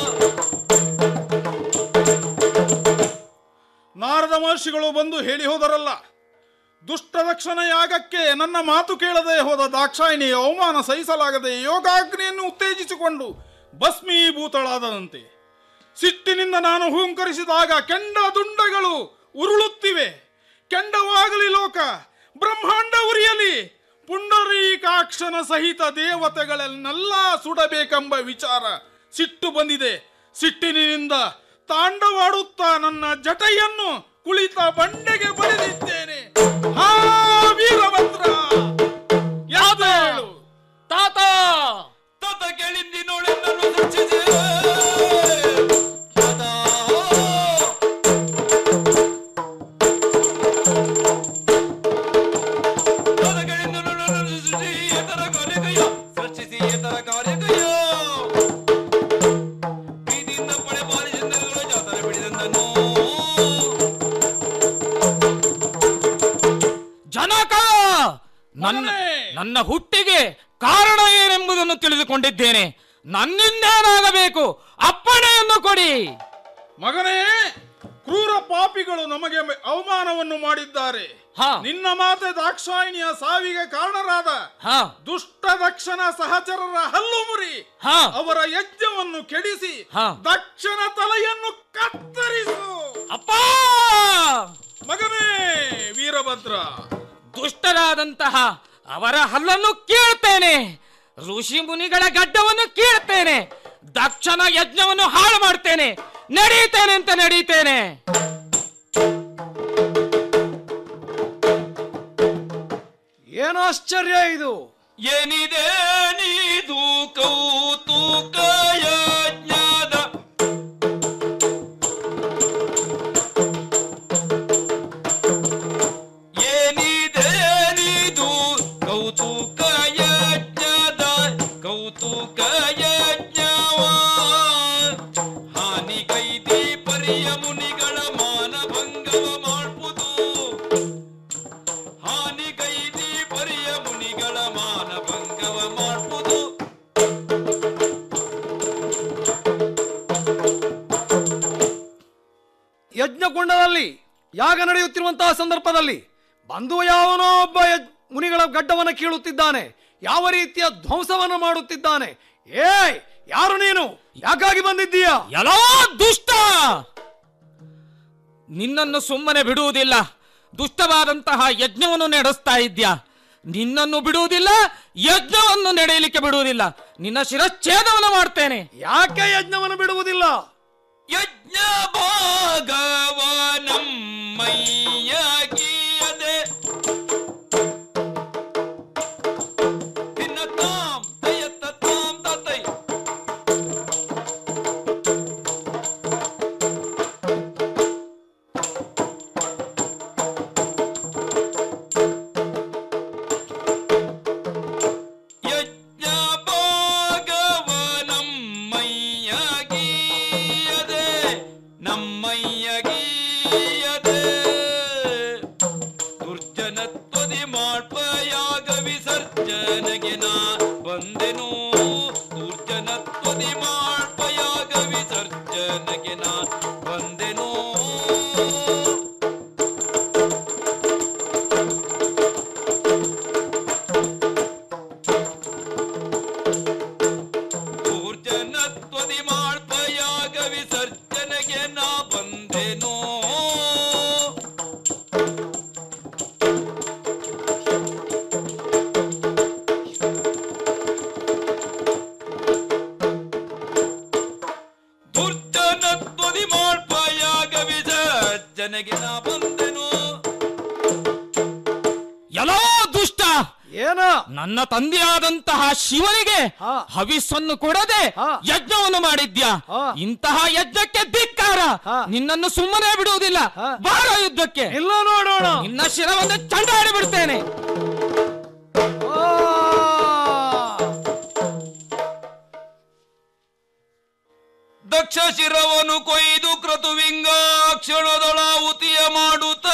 ನಾರದ ಮಹರ್ಷಿಗಳು ಬಂದು ಹೇಳಿ ಹೋದರಲ್ಲ ದುಷ್ಟರಕ್ಷಣ ಯಾಗಕ್ಕೆ ನನ್ನ ಮಾತು ಕೇಳದೆ ಹೋದ ದಾಕ್ಷಾಯಿಣಿಯ ಅವಮಾನ ಸಹಿಸಲಾಗದೆ ಯೋಗಾಗ್ನಿಯನ್ನು ಉತ್ತೇಜಿಸಿಕೊಂಡು ಭಸ್ಮೀಭೂತಳಾದದಂತೆ ಸಿಟ್ಟಿನಿಂದ ನಾನು ಹೂಂಕರಿಸಿದಾಗ ಕೆಂಡ ದುಂಡಗಳು ಉರುಳುತ್ತಿವೆ ಕೆಂಡವಾಗಲಿ ಲೋಕ ಬ್ರಹ್ಮಾಂಡ ಉರಿಯಲಿ ಪುಂಡರೀಕಾಕ್ಷನ ಸಹಿತ ದೇವತೆಗಳನ್ನೆಲ್ಲ ಸುಡಬೇಕೆಂಬ ವಿಚಾರ ಸಿಟ್ಟು ಬಂದಿದೆ ಸಿಟ್ಟಿನಿಂದ ತಾಂಡವಾಡುತ್ತಾ ನನ್ನ ಜಟೆಯನ್ನು ಕುಳಿತ ಬಂಡೆಗೆ ಬರೆದಿದ್ದೇನೆ ಹಾ ವೀರಭದ್ರ ಯಾವ್ದು ಹೇಳು ತಾತ ತತ ಕೆಳಿಂದಿನೊಳೆಂದನು ಸೃಷ್ಟಿಸಿ ಸೃಷ್ಟಿಸಿ ಇತರ ಕಾರ್ಯಕಯ್ಯ ಪ್ರೀತಿಯಿಂದ ಪಡೆ ಬಾಲಿಚಂದ್ರಗಳು ಜಾತರೆ ಬಿಡಿದಂದನು ಜನ ನನ್ನ ನನ್ನ ಹುಟ್ಟಿಗೆ ಕಾರಣ ಏನೆಂಬುದನ್ನು ತಿಳಿದುಕೊಂಡಿದ್ದೇನೆ ನನ್ನಿಂದೇನಾಗಬೇಕು ಅಪ್ಪಣೆಯನ್ನು ಕೊಡಿ ಮಗನೇ ಕ್ರೂರ ಪಾಪಿಗಳು ನಮಗೆ ಅವಮಾನವನ್ನು ಮಾಡಿದ್ದಾರೆ ನಿನ್ನ ಮಾತೆ ದಾಕ್ಷಾಯಿಣಿಯ ಸಾವಿಗೆ ಕಾರಣರಾದ ದುಷ್ಟ ದಕ್ಷನ ಸಹಚರರ ಹಲ್ಲು ಮುರಿ ಅವರ ಯಜ್ಞವನ್ನು ಕೆಡಿಸಿ ದಕ್ಷನ ತಲೆಯನ್ನು ಕತ್ತರಿಸು ಅಪ್ಪ ಮಗನೇ ವೀರಭದ್ರ ದುಷ್ಟರಾದಂತಹ ಅವರ ಹಲ್ಲನ್ನು ಕೀಳ್ತೇನೆ ಋಷಿ ಮುನಿಗಳ ಗಡ್ಡವನ್ನು ಕೀಳ್ತೇನೆ ದಕ್ಷನ ಯಜ್ಞವನ್ನು ಹಾಳು ಮಾಡ್ತೇನೆ ನಡೀತೇನೆ ಅಂತ ನಡೀತೇನೆ ಏನು ಆಶ್ಚರ್ಯ ಇದು ಏನಿದೆ ನೀದು ಕೌತುಕ ಯಜ್ಞದ ಏನಿದೆ ನೀದು ಕೌತುಕ ಯಜ್ಞದ ಕೌತುಕ ಯಜ್ಞವ ಹಾನಿಗೈದಿ ಪರಿಯ ಮುನಿಗಳ ಮಾನಭಂಗವ ಮಾಡ್ಬುದು ಹಾನಿಗೈದಿ ಪರಿಯ ಮುನಿಗಳ ಮಾನಭಂಗವ ಮಾಡ್ಬುದು ಯಜ್ಞಕುಂಡದಲ್ಲಿ ಯಾಗ ನಡೆಯುತ್ತಿರುವಂತಹ ಸಂದರ್ಭದಲ್ಲಿ ಬಂದು ಯಾವನೋ ಒಬ್ಬ ಯಜ್- ಮುನಿಗಳ ಗಡ್ಡವನ್ನು ಕೀಳುತ್ತಿದ್ದಾನೆ ಯಾವ ರೀತಿಯ ಧ್ವಂಸವನ್ನು ಮಾಡುತ್ತಿದ್ದಾನೆ ಏಯ್ ಯಾರು ನೀನು ಯಾಕಾಗಿ ಬಂದಿದ್ದೀಯ ಎಲ್ಲೋ ದುಷ್ಟ ನಿನ್ನನ್ನು ಸುಮ್ಮನೆ ಬಿಡುವುದಿಲ್ಲ ದುಷ್ಟವಾದಂತಹ ಯಜ್ಞವನ್ನು ನಡೆಸ್ತಾ ಇದ್ಯಾ ನಿನ್ನನ್ನು ಬಿಡುವುದಿಲ್ಲ ಯಜ್ಞವನ್ನು ನಡೆಯಲಿಕ್ಕೆ ಬಿಡುವುದಿಲ್ಲ ನಿನ್ನ ಶಿರಚ್ಛೇದವನ್ನು ಮಾಡ್ತೇನೆ ಯಾಕೆ ಯಜ್ಞವನ್ನು ಬಿಡುವುದಿಲ್ಲ ಯಜ್ಞ ಭಾಗವನಮ್ಮಯ್ಯಗೀಯದೆ ಭಿನ್ನತಾಂ ತಯತ್ತತಾಂ ತತೈ ಯಜ್ಞ ಭಾಗವನಮ್ಮಯ್ಯಗೀಯದೆ ನಮ್ಮಯ್ಯಗೀಯದೆ ದುರ್ಜನತ್ವದಿ ಮಾಡ್ಪಯಾಗ ವಿಸರ್ಜನೆಗೆ ನಾ ಬಂದೆನು ದುರ್ಜನತ್ವದಿ ಮಾಡ್ಪಯಾಗ ವಿಸರ್ಜನೆಗೆ ನಾ ಬಂದೆನು ದುರ್ಜನತ್ವದಿ ಮಾಡ್ಪಯಾಗ ವಿಸರ್ಜನೆಗೆ ನಾ ಬಂದೆನು ದುರ್ಜನತ್ವದಿ ಮಾಡ್ಪಯಾಗ ವಿಸರ್ಜನೆಗೆ ನಾ ಬಂದೆನು ಎಲ್ಲೋ ದುಷ್ಟ ಏನ ನನ್ನ ತಂದೆಯಾದಂತಹ ಶಿವನಿಗೆ ಹವಿಸ್ಸನ್ನು ಕೊಡದೆ ಯಜ್ಞವನ್ನು ಮಾಡಿದ್ಯಾ ಇಂತಹ ಯಜ್ಞಕ್ಕೆ ಧಿಕ್ಕಾರ ನಿನ್ನನ್ನು ಸುಮ್ಮನೆ ಬಿಡುವುದಿಲ್ಲ ಬಾರ ಯುದ್ಧಕ್ಕೆ ಇಲ್ಲ ನೋಡೋಣ ನಿನ್ನ ಶಿರವನ್ನು ಚಂಡಾಡಿ ಬಿಡ್ತೇನೆ ದಕ್ಷ ಶಿರವನ್ನು ಕೊಯ್ದು ಕ್ರತುವಿಂಗ ಕ್ಷಣದೊಳಾಹುತಿಯ ಮಾಡುತ್ತ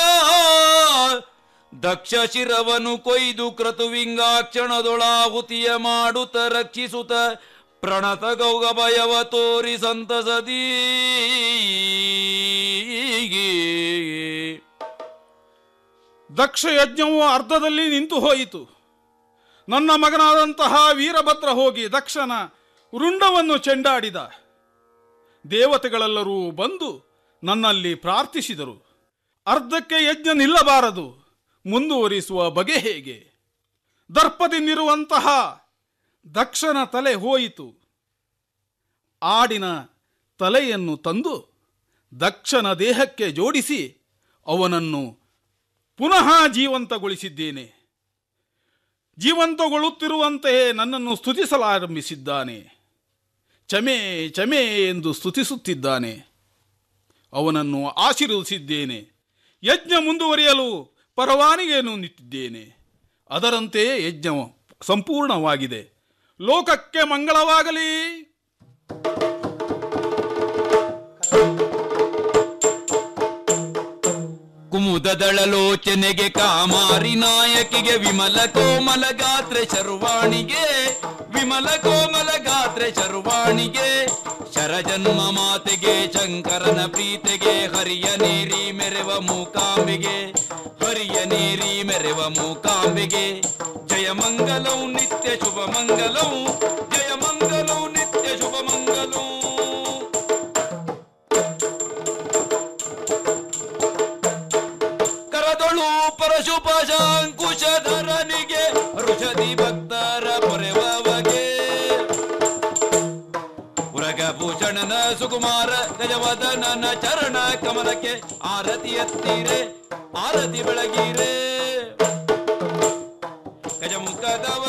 ದಕ್ಷ ಶಿರವನ್ನು ಕೊಯ್ದು ಕ್ರತುವಿಂಗ ಕ್ಷಣದೊಳಾಹುತಿಯ ಮಾಡುತ್ತ ರಕ್ಷಿಸುತ್ತ ಪ್ರಣತ ಗೌಗ ಭಯವ ತೋರಿ ಸಂತಸದೀ ದಕ್ಷ ಯಜ್ಞವು ಅರ್ಧದಲ್ಲಿ ನಿಂತು ಹೋಯಿತು ನನ್ನ ಮಗನಾದಂತಹ ವೀರಭದ್ರ ಹೋಗಿ ದಕ್ಷನ ರುಂಡವನ್ನು ಚೆಂಡಾಡಿದ ದೇವತೆಗಳೆಲ್ಲರೂ ಬಂದು ನನ್ನಲ್ಲಿ ಪ್ರಾರ್ಥಿಸಿದರು ಅರ್ಧಕ್ಕೆ ಯಜ್ಞ ನಿಲ್ಲಬಾರದು ಮುಂದುವರಿಸುವ ಬಗೆ ಹೇಗೆ ದರ್ಪದಿಂದಿರುವಂತಹ ದಕ್ಷನ ತಲೆ ಹೋಯಿತು ಆಡಿನ ತಲೆಯನ್ನು ತಂದು ದಕ್ಷನ ದೇಹಕ್ಕೆ ಜೋಡಿಸಿ ಅವನನ್ನು ಪುನಃ ಜೀವಂತಗೊಳಿಸಿದ್ದೇನೆ ಜೀವಂತಗೊಳ್ಳುತ್ತಿರುವಂತೆಯೇ ನನ್ನನ್ನು ಸ್ತುತಿಸಲಾರಂಭಿಸಿದ್ದಾನೆ ಚಮೆ ಚಮೆ ಎಂದು ಸ್ತುತಿಸುತ್ತಿದ್ದಾನೆ ಅವನನ್ನು ಆಶೀರ್ವದಿಸಿದ್ದೇನೆ ಯಜ್ಞ ಮುಂದುವರಿಯಲು ಪರವಾನಿಗೆಯನ್ನು ನಿಂತಿದ್ದೇನೆ ಅದರಂತೆ ಯಜ್ಞ ಸಂಪೂರ್ಣವಾಗಿದೆ ಲೋಕಕ್ಕೆ ಮಂಗಳವಾಗಲಿ ಮುದದಳಲೋಚನೆಗೆ ಕಾಮಾರಿ ನಾಯಕಿಗೆ ವಿಮಲ ಕೋಮಲ ಗಾತ್ರೆ ಶರ್ವಾಣಿಗೆ ವಿಮಲ ಕೋಮಲ ಗಾತ್ರೆ ಶರ್ವಾಣಿಗೆ ಶರಜನ್ಮ ಮಾತೆಗೆ ಶಂಕರನ ಪ್ರೀತೆಗೆ ಹರಿಯ ನೀರಿ ಮೆರೆವ ಮೂಕಾಂಬಿಗೆ ಹರಿಯ ನೀರಿ ಮೆರೆವ ಮೂಕಾಂಬಿಗೆ ಜಯ ಮಂಗಲಂ ನಿತ್ಯ ಶುಭ ಮಂಗಲಂ ಜಯ ಮಂಗಲಂ ನಿತ್ಯ ಶುಭ ಮಂಗಲಂ ಕರದೊಳು ಪರಶುಪಾಶಾಂಕುಶಧರನಿಗೆ ಋಷಧಿ ಭಕ್ತರ ಪೊರೆವಗೆ ಉರಗಭೂಷಣನ ಸುಕುಮಾರ ಗಜವದನನ ಚರಣ ಕಮಲಕ್ಕೆ ಆರತಿ ಎತ್ತೀರೆ ಆರತಿ ಬೆಳಗೀರೆ ಗಜಮುಖದವ